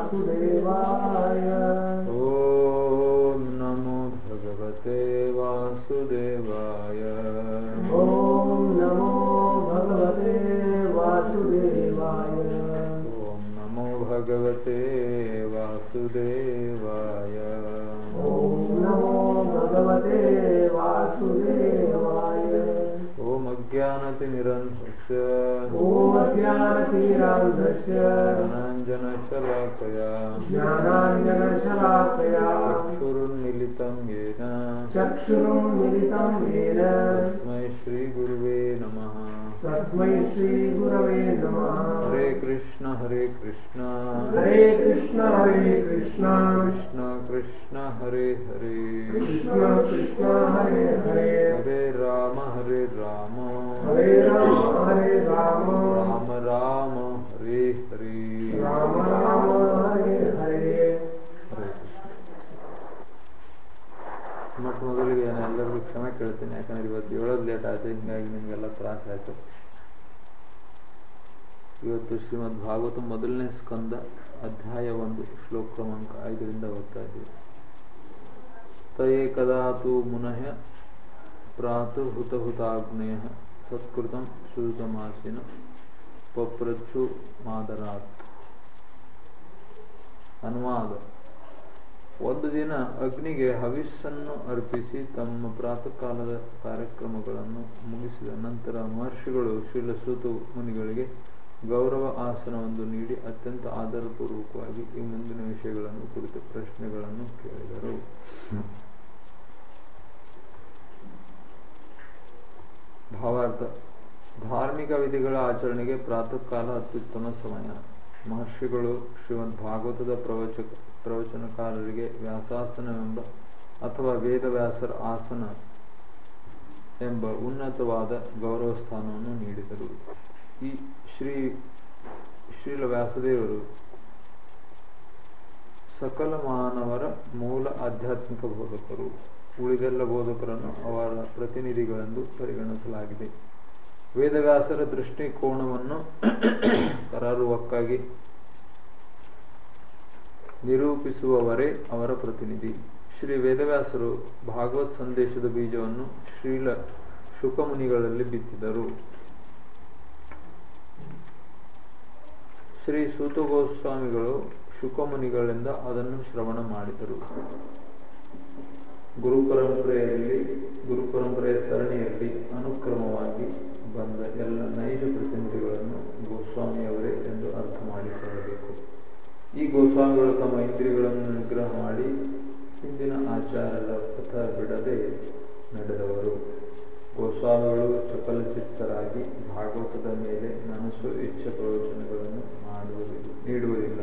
वासुदेवाय ॐ नमो भगवते वासुदेवाय ॐ नमो भगवते वासुदेवाय ॐ नमो भगवते वासुदेवाय ॐ नमो भगवते वासुदेवाय ॐ अज्ञानतिनिरन्धस्य ॐ अज्ञानतीरान्धस्य ज्ञानाञ्जनशलाकया ज्ञानाञ्जनशलाकया चक्षुरुन्मिलितं येन चक्षुरुन्मिलितं येन तस्मै श्रीगुरुवे नमः तस्मै श्रीगुरवे नमः हरे कृष्ण हरे कृष्ण हरे कृष्ण हरे कृष्ण कृष्ण कृष्ण हरे हरे कृष्ण कृष्ण हरे हरे हरे राम हरे राम हरे राम हरे राम राम राम हरे हरे राम राम हरे हरे ಹರೇ ಕೃಷ್ಣ ಮೊಟ್ಟ ಮೊದಲಿಗೆ ನಾನು ಎಲ್ಲರಿಗೂ ಕ್ಷಮೆ ಕೇಳ್ತೀನಿ ಯಾಕಂದ್ರೆ ಇವತ್ತು ಹೇಳೋದು ಲೇಟ್ ಆಯ್ತು ಹಿಂಗಾಗಿ ನಿಮಗೆಲ್ಲ ತ್ರಾಸ ಆಯ್ತು ಇವತ್ತು ಶ್ರೀಮದ್ ಭಾಗವತ ಮೊದಲನೇ ಸ್ಕಂದ ಅಧ್ಯಾಯ ಒಂದು ಶ್ಲೋಕ ಕ್ರಮಾಂಕ ಐದರಿಂದ ಓದ್ತಾ ಇದ್ದೀವಿ ತಯೇ ಕದಾತು ಮುನಃ ಪ್ರಾತು ಹುತ ಹುತಾಗ್ನೇಯ ಸತ್ಕೃತಂ ಸುತಮಾಸಿನ ಪಪ್ರಚ್ಚು ಮಾದರಾತ್ ಅನುವಾದ ಒಂದು ದಿನ ಅಗ್ನಿಗೆ ಹವಿಸ್ಸನ್ನು ಅರ್ಪಿಸಿ ತಮ್ಮ ಪ್ರಾತಃ ಕಾಲದ ಕಾರ್ಯಕ್ರಮಗಳನ್ನು ಮುಗಿಸಿದ ನಂತರ ಮಹರ್ಷಿಗಳು ಶ್ರೀಲಸೂತ ಮುನಿಗಳಿಗೆ ಗೌರವ ಆಸನವೊಂದು ನೀಡಿ ಅತ್ಯಂತ ಆಧಾರಪೂರ್ವಕವಾಗಿ ಈ ಮುಂದಿನ ವಿಷಯಗಳನ್ನು ಕುರಿತು ಪ್ರಶ್ನೆಗಳನ್ನು ಕೇಳಿದರು ಭಾವಾರ್ಥ ಧಾರ್ಮಿಕ ವಿಧಿಗಳ ಆಚರಣೆಗೆ ಪ್ರಾತಃ ಕಾಲ ಅತ್ಯುತ್ತಮ ಸಮಯ ಮಹರ್ಷಿಗಳು ಶ್ರೀಮದ್ ಭಾಗವತದ ಪ್ರವಚಕ ಪ್ರವಚನಕಾರರಿಗೆ ವ್ಯಾಸಾಸನವೆಂಬ ಅಥವಾ ವೇದವ್ಯಾಸರ ಆಸನ ಎಂಬ ಉನ್ನತವಾದ ಗೌರವ ಸ್ಥಾನವನ್ನು ನೀಡಿದರು ಈ ಶ್ರೀ ಶ್ರೀಲ ವ್ಯಾಸದೇವರು ಸಕಲ ಮಾನವರ ಮೂಲ ಆಧ್ಯಾತ್ಮಿಕ ಬೋಧಕರು ಉಳಿದೆಲ್ಲ ಬೋಧಕರನ್ನು ಅವರ ಪ್ರತಿನಿಧಿಗಳೆಂದು ಪರಿಗಣಿಸಲಾಗಿದೆ ವೇದವ್ಯಾಸರ ದೃಷ್ಟಿಕೋನವನ್ನು ಕರಾರುವಕ್ಕಾಗಿ ನಿರೂಪಿಸುವವರೇ ಅವರ ಪ್ರತಿನಿಧಿ ಶ್ರೀ ವೇದವ್ಯಾಸರು ಭಾಗವತ್ ಸಂದೇಶದ ಬೀಜವನ್ನು ಶ್ರೀಲ ಶುಕಮುನಿಗಳಲ್ಲಿ ಬಿತ್ತಿದರು ಶ್ರೀ ಸೂತ ಗೋಸ್ವಾಮಿಗಳು ಶುಕಮುನಿಗಳಿಂದ ಅದನ್ನು ಶ್ರವಣ ಮಾಡಿದರು ಗುರು ಪರಂಪರೆಯಲ್ಲಿ ಗುರು ಪರಂಪರೆಯ ಸರಣಿಯಲ್ಲಿ ಅನುಕ್ರಮವಾಗಿ ಬಂದ ಎಲ್ಲ ನೈಜ ಪ್ರತಿನಿಧಿಗಳನ್ನು ಗೋಸ್ವಾಮಿಯವರೇ ಎಂದು ಅರ್ಥ ಮಾಡಿಕೊಳ್ಳಬೇಕು ಈ ಗೋಸ್ವಾಮಿಗಳು ತಮ್ಮ ಇಂದ್ರಿಯಗಳನ್ನು ನಿಗ್ರಹ ಮಾಡಿ ಹಿಂದಿನ ಆಚಾರದ ಪಥ ಬಿಡದೆ ನಡೆದವರು ಗೋಸ್ವಾಮಿಗಳು ಚಪಲಚಿತ್ತರಾಗಿ ಭಾಗವತದ ಮೇಲೆ ಮನಸ್ಸು ಇಚ್ಛೆ ಪ್ರವಚನಗಳನ್ನು ಮಾಡುವುದಿಲ್ಲ ನೀಡುವುದಿಲ್ಲ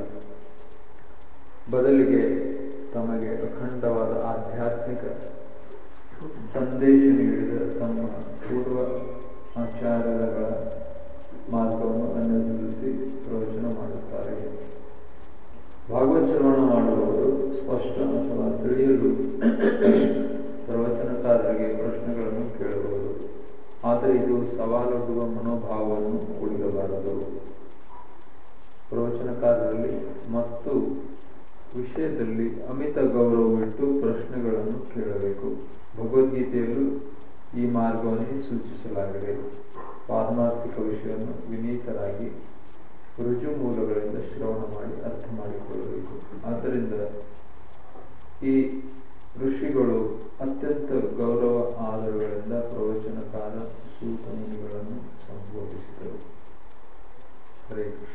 ಬದಲಿಗೆ ತಮಗೆ ಅಖಂಡವಾದ ಆಧ್ಯಾತ್ಮಿಕ ಸಂದೇಶ ನೀಡಿದ ತಮ್ಮ ಪೂರ್ವ ಆಚಾರ್ಯಗಳ ಮಾರ್ಗವನ್ನು ಅನುಸರಿಸಿ ಪ್ರವಚನ ಮಾಡುತ್ತಾರೆ ಭಾಗವತ್ ಶ್ರವಣ ಮಾಡುವವರು ಸ್ಪಷ್ಟ ಅಥವಾ ತಿಳಿಯಲು ಪ್ರವಚನಕಾರರಿಗೆ ಪ್ರಶ್ನೆಗಳನ್ನು ಕೇಳಬಹುದು ಆದರೆ ಇದು ಸವಾಲೊಡ್ಡುವ ಮನೋಭಾವವನ್ನು ಉಳಿರಬಾರದು ಪ್ರವಚನಕಾರರಲ್ಲಿ ಮತ್ತು ವಿಷಯದಲ್ಲಿ ಅಮಿತ ಗೌರವವಿಟ್ಟು ಪ್ರಶ್ನೆಗಳನ್ನು ಕೇಳಬೇಕು ಭಗವದ್ಗೀತೆಯಲ್ಲೂ ಈ ಮಾರ್ಗವನ್ನೇ ಸೂಚಿಸಲಾಗಿದೆ ಪಾರಮಾರ್ಥಿಕ ವಿಷಯವನ್ನು ವಿನೀತರಾಗಿ ರುಜು ಮೂಲಗಳಿಂದ ಶ್ರವಣ ಮಾಡಿ ಅರ್ಥ ಮಾಡಿಕೊಳ್ಳಬೇಕು ಆದ್ದರಿಂದ ಈ ಋಷಿಗಳು ಅತ್ಯಂತ ಗೌರವ ಆಧಾರಗಳಿಂದ ಪ್ರವಚನಕಾರ ಸೂತ ಮುನಿಗಳನ್ನು ಸಂಬೋಧಿಸಿದರು ಹರೇ ಕೃಷ್ಣ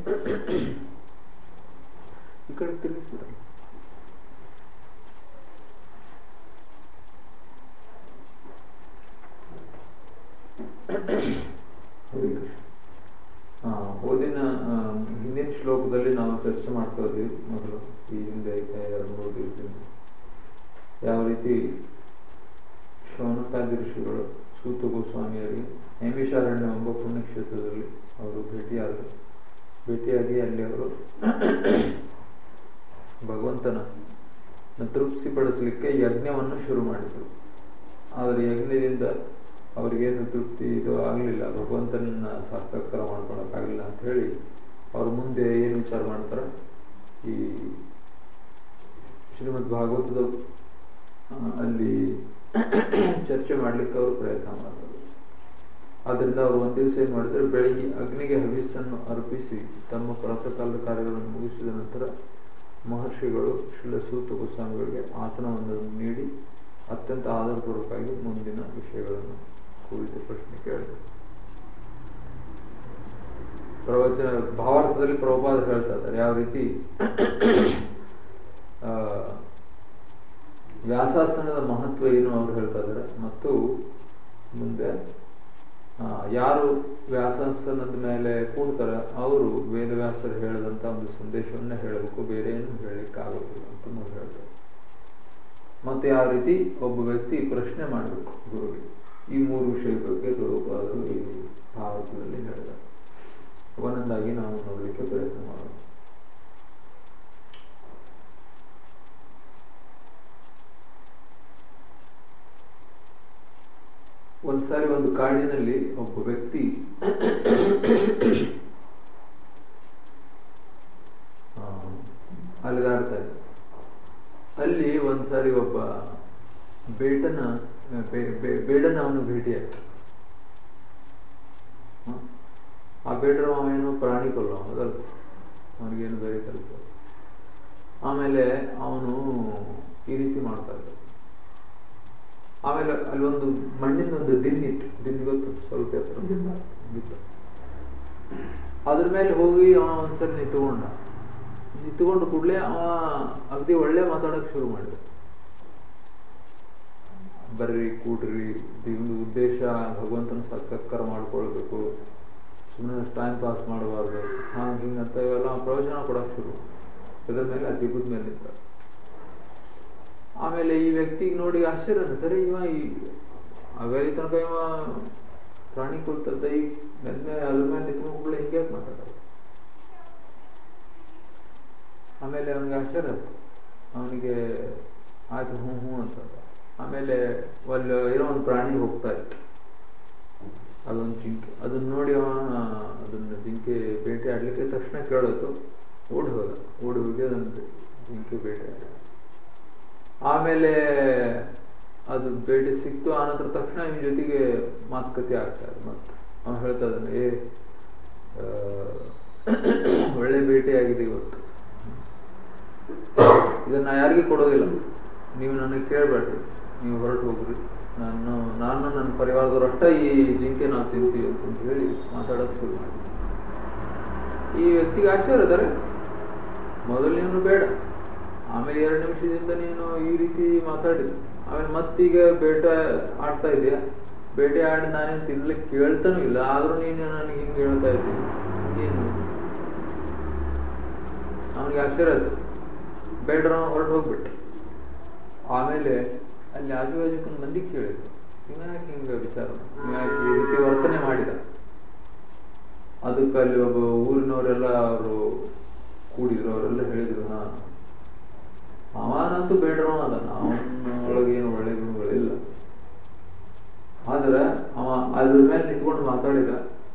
ಈ ಕಡೆ ತಿಳಿಸ್ಬಿಡ ಹಾ ಓದಿನ ಆ, ಹಿಂದಿನ ಶ್ಲೋಕದಲ್ಲಿ ನಾವು ಚರ್ಚೆ ಮಾಡ್ತಾ ಇದ್ದೀವಿ ಮೊದಲು ಈ ಹಿಂದೆ ಎರಡು ಮೂರು ದಿವಸದಿಂದ ಯಾವ ರೀತಿ ಶೌನಕಾದಿ ಋಷಿಗಳು ಸೂತ ಗೋಸ್ವಾಮಿಯರಿಗೆ ನೈಮಿಷಾರಣ್ಯ ಎಂಬ ಪುಣ್ಯಕ್ಷೇತ್ರದಲ್ಲಿ ಅವರು ಭೇಟಿಯಾದರು ಭೇಟಿಯಾಗಿ ಅಲ್ಲಿ ಅವರು ಭಗವಂತನ ತೃಪ್ತಿಪಡಿಸಲಿಕ್ಕೆ ಯಜ್ಞವನ್ನು ಶುರು ಮಾಡಿದರು ಆದರೆ ಯಜ್ಞದಿಂದ ಅವರಿಗೇನು ತೃಪ್ತಿ ಇದು ಆಗಲಿಲ್ಲ ಭಗವಂತನನ್ನ ಸಾಕ್ಷಾತ್ಕಾರ ಮಾಡ್ಕೊಳಕ್ಕಾಗಲಿಲ್ಲ ಅಂತ ಹೇಳಿ ಅವ್ರ ಮುಂದೆ ಏನು ವಿಚಾರ ಮಾಡ್ತಾರೆ ಈ ಶ್ರೀಮದ್ ಭಾಗವತದ ಆ, ಅಲ್ಲಿ ಚರ್ಚೆ ಮಾಡ್ಲಿಕ್ಕೆ ಅವರು ಪ್ರಯತ್ನ ಮಾಡಿದ್ರು ಆದ್ರಿಂದ ಅವರು ಒಂದ್ ದಿವಸ ಏನ್ ಮಾಡಿದ್ರೆ ಬೆಳಿಗ್ಗೆ ಅಗ್ನಿಗೆ ಹವಿಸ್ಸನ್ನು ಅರ್ಪಿಸಿ ತಮ್ಮ ಪ್ರಾತಃಕಾಲದ ಕಾರ್ಯಗಳನ್ನು ಮುಗಿಸಿದ ನಂತರ ಮಹರ್ಷಿಗಳು ಶ್ರೀಲ ಸೂತ ಗೋಸ್ವಾಮಿಗಳಿಗೆ ಆಸನವನ್ನು ನೀಡಿ ಅತ್ಯಂತ ಆಧಾರಪೂರ್ವಕವಾಗಿ ಮುಂದಿನ ವಿಷಯಗಳನ್ನು ಕುರಿತು ಪ್ರಶ್ನೆ ಕೇಳಿದರು ಪ್ರವಚನ ಭಾವಾರ್ಥದಲ್ಲಿ ಪ್ರಭುಪಾದ ಹೇಳ್ತಾ ಇದ್ದಾರೆ ಯಾವ ರೀತಿ ಆ, ವ್ಯಾಸಾಸನದ ಮಹತ್ವ ಏನು ಅವ್ರು ಹೇಳ್ತಾ ಇದ್ದಾರೆ ಮತ್ತು ಮುಂದೆ ಆ, ಯಾರು ವ್ಯಾಸಾಸನದ ಮೇಲೆ ಕೂಡ್ತಾರೆ ಅವರು ವೇದವ್ಯಾಸರು ಹೇಳಿದಂತ ಒಂದು ಸಂದೇಶವನ್ನ ಹೇಳಬೇಕು ಬೇರೆ ಏನು ಹೇಳಲಿಕ್ಕೆ ಆಗೋದಿಲ್ಲ ಅಂತ ನಾವು ಹೇಳ್ತಾರೆ ಮತ್ತೆ ಯಾವ ರೀತಿ ಒಬ್ಬ ವ್ಯಕ್ತಿ ಪ್ರಶ್ನೆ ಮಾಡಬೇಕು ಗುರುವಿಗೆ ಈ ಮೂರು ವಿಷಯದ ಬಗ್ಗೆ ಪ್ರಭುಪಾದರು ಈ ಭಾರತದಲ್ಲಿ ಹೇಳಿದ್ದಾರೆ ಒಂದೊಂದಾಗಿ ನಾವು ನೋಡಲಿಕ್ಕೆ ಪ್ರಯತ್ನ ಮಾಡೋಣ ಒಂದ್ಸಾರಿ ಒಂದು ಕಾಡಿನಲ್ಲಿ ಒಬ್ಬ ವ್ಯಕ್ತಿ ಆ, ಅಲೆದಾಡ್ತಾ ಇದ್ದ ಅಲ್ಲಿ ಒಂದ್ಸಾರಿ ಒಬ್ಬ ಬೇಟನ ಬೇ- ಬೇ- ಬೇಡನ ಅವನು ಭೇಟಿಯಾಗ್ತ ಆ ಬೇಡರ ಅವೇನು ಪ್ರಾಣಿ ಕೊಲ್ಲ ಹೌದಲ್ಲ ಅವನಿಗೇನು ಬೇರೆ ಕೆಲಸ ಆಮೇಲೆ ಅವನು ಈ ರೀತಿ ಮಾಡ್ತಾ ಇದ್ದ ಆಮೇಲೆ ಅಲ್ಲಿ ಒಂದು ಮಣ್ಣಿನ ಒಂದು ದಿನ್ನಿತ್ತು ದಿನ್ ಗೊತ್ತು ಸ್ವಲ್ಪ ಎತ್ತರ ಬಿದ್ದ. ಅದ್ರ ಮೇಲೆ ಹೋಗಿ ಅವ ಒಂದ್ಸರಿ ನಿಂತ್ಕೊಂಡ ನಿಂತ್ಕೊಂಡು ಕೂಡಲೇ ಅವ ಅಗದಿ ಒಳ್ಳೆ ಮಾತಾಡಕ್ ಶುರು ಮಾಡಿದ ಬರ್ರಿ ಕೂಡ್ರಿ ಒಂದು ಉದ್ದೇಶ ಭಗವಂತನ ಸಾಕ್ಷಾತ್ಕಾರ ಮಾಡ್ಕೊಳ್ಬೇಕು ಸುಮ್ಮನೆ ಟೈಮ್ ಪಾಸ್ ಮಾಡಬಾರ್ದು ಹಾಂಗ ಹಿಂಗಂತ ಇವೆಲ್ಲ ಅವ ಪ್ರವಚನ ಕೊಡಕ್ ಶುರು ಇದ್ರ ಮೇಲೆ ಆ ದಿಬ್ಬದ ಮೇಲೆ ನಿಂತ ಆಮೇಲೆ ಈ ವ್ಯಕ್ತಿಗೆ ನೋಡಿ ಆಶ್ಚರ್ಯ ಅನ್ಸ್ತು, ಸರಿ ಇವ ಈ ಅವೇಲಿ ತನಕ ಇವ ಪ್ರಾಣಿ ಕೊಲ್ತದ್ದ ಈಗ ನೆನ್ನೆ ಅದ್ರ ಮೇಲೆ ನಿಂತ್ಕೊಂಡು ಕೂಡಲೇ ಹಿಂಗೆ ಮಾತಾಡೋದು ಆಮೇಲೆ ಅವನಿಗೆ ಆಶ್ಚರ್ಯ ಆಯ್ತು ಅವನಿಗೆ ಆಯ್ತು ಹ್ಞೂ ಹ್ಞೂ ಅಂತ ಆಮೇಲೆ ಅಲ್ಲಿ ಏನೋ ಒಂದು ಪ್ರಾಣಿ ಹೋಗ್ತಾ ಇತ್ತು ಅದೊಂದು ಜಿಂಕೆ ಅದನ್ನ ನೋಡಿ ಅವ ಅದನ್ನ ಜಿಂಕೆ ಬೇಟೆ ಆಡ್ಲಿಕ್ಕೆ ತಕ್ಷಣ ಕೇಳೋದು ಓಡಿ ಹೋದ ಓಡಿ ಹೋಗಿ ಅದನ್ನ ಜಿಂಕೆ ಬೇಟೆ ಆಡ ಆಮೇಲೆ ಅದು ಬೇಟೆ ಸಿಕ್ತು ಆನಂತರ ತಕ್ಷಣ ಇವನ್ ಜೊತೆಗೆ ಮಾತುಕತೆ ಆಗ್ತಾ ಇದೆ ಮತ್ತೆ ಅವನು ಹೇಳ್ತಾ ಇದ್ದಾನೆ ಏ ಆ, ಒಳ್ಳೆ ಭೇಟಿ ಆಗಿದೆ ಇವತ್ತು ಇದನ್ನ ನಾ ಯಾರಿಗೂ ಕೊಡೋದಿಲ್ಲ ನೀವು ನನಗೆ ಕೇಳಬೇಡ್ರಿ ನೀವು ಹೊರಟು ಹೋಗ್ರಿ ನಾನು ನಾನು ನನ್ನ ಪರಿವಾರದವ್ರು ಅಷ್ಟ ಈ ಜಿಂಕೆ ನಾವು ತಿಂತೀವಿ ಅಂತ ಹೇಳಿ ಮಾತಾಡೋಕೆ ಶುರು ಮಾಡಿ ಈ ವ್ಯಕ್ತಿಗೆ ಆಶ್ಚರ್ಯ ಇದ್ದಾರೆ ಮೊದಲು ನೀನು ಬೇಡ ಆಮೇಲೆ ಎರಡು ನಿಮಿಷದಿಂದ ನೀನು ಈ ರೀತಿ ಮಾತಾಡಿದ ಆಮೇಲೆ ಮತ್ತೀಗ ಬೇಟೆ ಆಡ್ತಾ ಇದೆಯಾ ಬೇಟೆ ಆಡಿ ನಾನೇನು ತಿನ್ಲಿಕ್ಕೆ ಕೇಳ್ತಾನೂ ಇಲ್ಲ ಆದ್ರೂ ನೀನು ನನಗೆ ಹಿಂಗೆ ಹೇಳ್ತಾ ಇದ್ದೀನಿ ಏನು ಅವನಿಗೆ ಆಶ್ಚರ್ಯ ಆಯ್ತು ಬೇಡ್ರ ಹೊರಟು ಹೋಗ್ಬಿಟ್ಟು ಆಮೇಲೆ ಅಲ್ಲಿ ಆಜು ಬಾಜುಕೊಂದು ಮಂದಿ ಕೇಳಿದ್ರು ಇವ ಯಾಕೆ ಹಿಂಗ ವಿಚಾರ ಇವ ಯಾಕೆ ಈ ರೀತಿ ವರ್ತನೆ ಮಾಡಿದ ಅದಕ್ಕೆ ಅಲ್ಲಿ ಒಬ್ಬ ಊರಿನವರೆಲ್ಲ ಅವರು ಕೂಡಿದ್ರು ಅವರೆಲ್ಲ ಹೇಳಿದ್ರು ಹಾ ಅವನಂತೂ ಬೇಡ್ರವ ಅದಾನ ಅವನ ಒಳಗೆ ಏನು ಒಳ್ಳೆ ಗುಣಗಳಿಲ್ಲ ಆದ್ರೆ ಅವ ಅದ್ರ ಮೇಲೆ ನಿಂತ್ಕೊಂಡು ಮಾತಾಡಿದ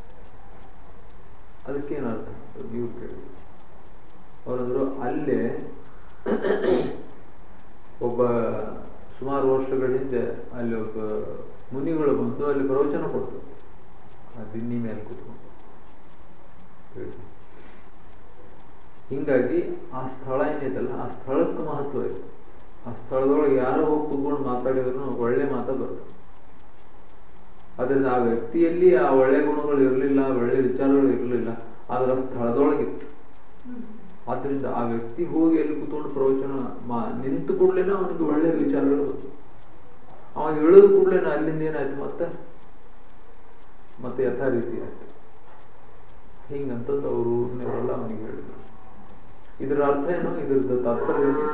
ಅದಕ್ಕೇನು ಅರ್ಥ ನೀವು ಕೇಳಿ ಅವರಂದ್ರು ಅಲ್ಲೇ ಒಬ್ಬ ಸುಮಾರು ವರ್ಷಗಳ ಹಿಂದೆ ಅಲ್ಲಿ ಒಬ್ಬ ಮುನಿಗಳು ಬಂದು ಅಲ್ಲಿ ಪ್ರವಚನ ಕೊಡ್ತಾರೆ ಆ ದಿನ್ನಿ ಮೇಲೆ ಕೂತ್ಕೊಂಡು ಹೇಳಿ. ಹಿಂಗಾಗಿ ಆ ಸ್ಥಳ ಏನಿದೆಲ್ಲ ಆ ಸ್ಥಳಕ್ಕೆ ಮಹತ್ವ ಇದೆ ಆ ಸ್ಥಳದೊಳಗೆ ಯಾರೋ ಹೋಗಿ ಕೂತ್ಕೊಂಡು ಮಾತಾಡಿದ್ರು ಒಳ್ಳೆ ಮಾತ ಬರುತ್ತೆ ಅದರಿಂದ ಆ ವ್ಯಕ್ತಿಯಲ್ಲಿ ಆ ಒಳ್ಳೆ ಗುಣಗಳು ಇರಲಿಲ್ಲ ಒಳ್ಳೆ ವಿಚಾರಗಳು ಇರಲಿಲ್ಲ ಆದ್ರೆ ಆ ಸ್ಥಳದೊಳಗಿತ್ತು ಆದ್ರಿಂದ ಆ ವ್ಯಕ್ತಿ ಹೋಗಿ ಎಲ್ಲಿ ಕೂತ್ಕೊಂಡು ಪ್ರವಚನ ಮಾ- ನಿಂತು ಕೂಡ್ಲೇನೆ ಅವನಿಗೆ ಒಳ್ಳೆ ವಿಚಾರಗಳು ಬಂತು ಅವ ಇಳಿದ ಕೂಡ್ಲೇನೆ ಅಲ್ಲಿಂದ ಏನಾಯ್ತು ಮತ್ತೆ ಮತ್ತೆ ಯಥಾ ರೀತಿ ಆಯ್ತು ಹಿಂಗಂತಂದು ಅವರು ಊರಿನವರೆಲ್ಲ ಅವನಿಗೆ ಹೇಳಿದ್ರು ಇದರ ಅರ್ಥ ಏನು ಇದ್ರದ್ದು ತಾತ್ಪರ್ಯ ಏನು?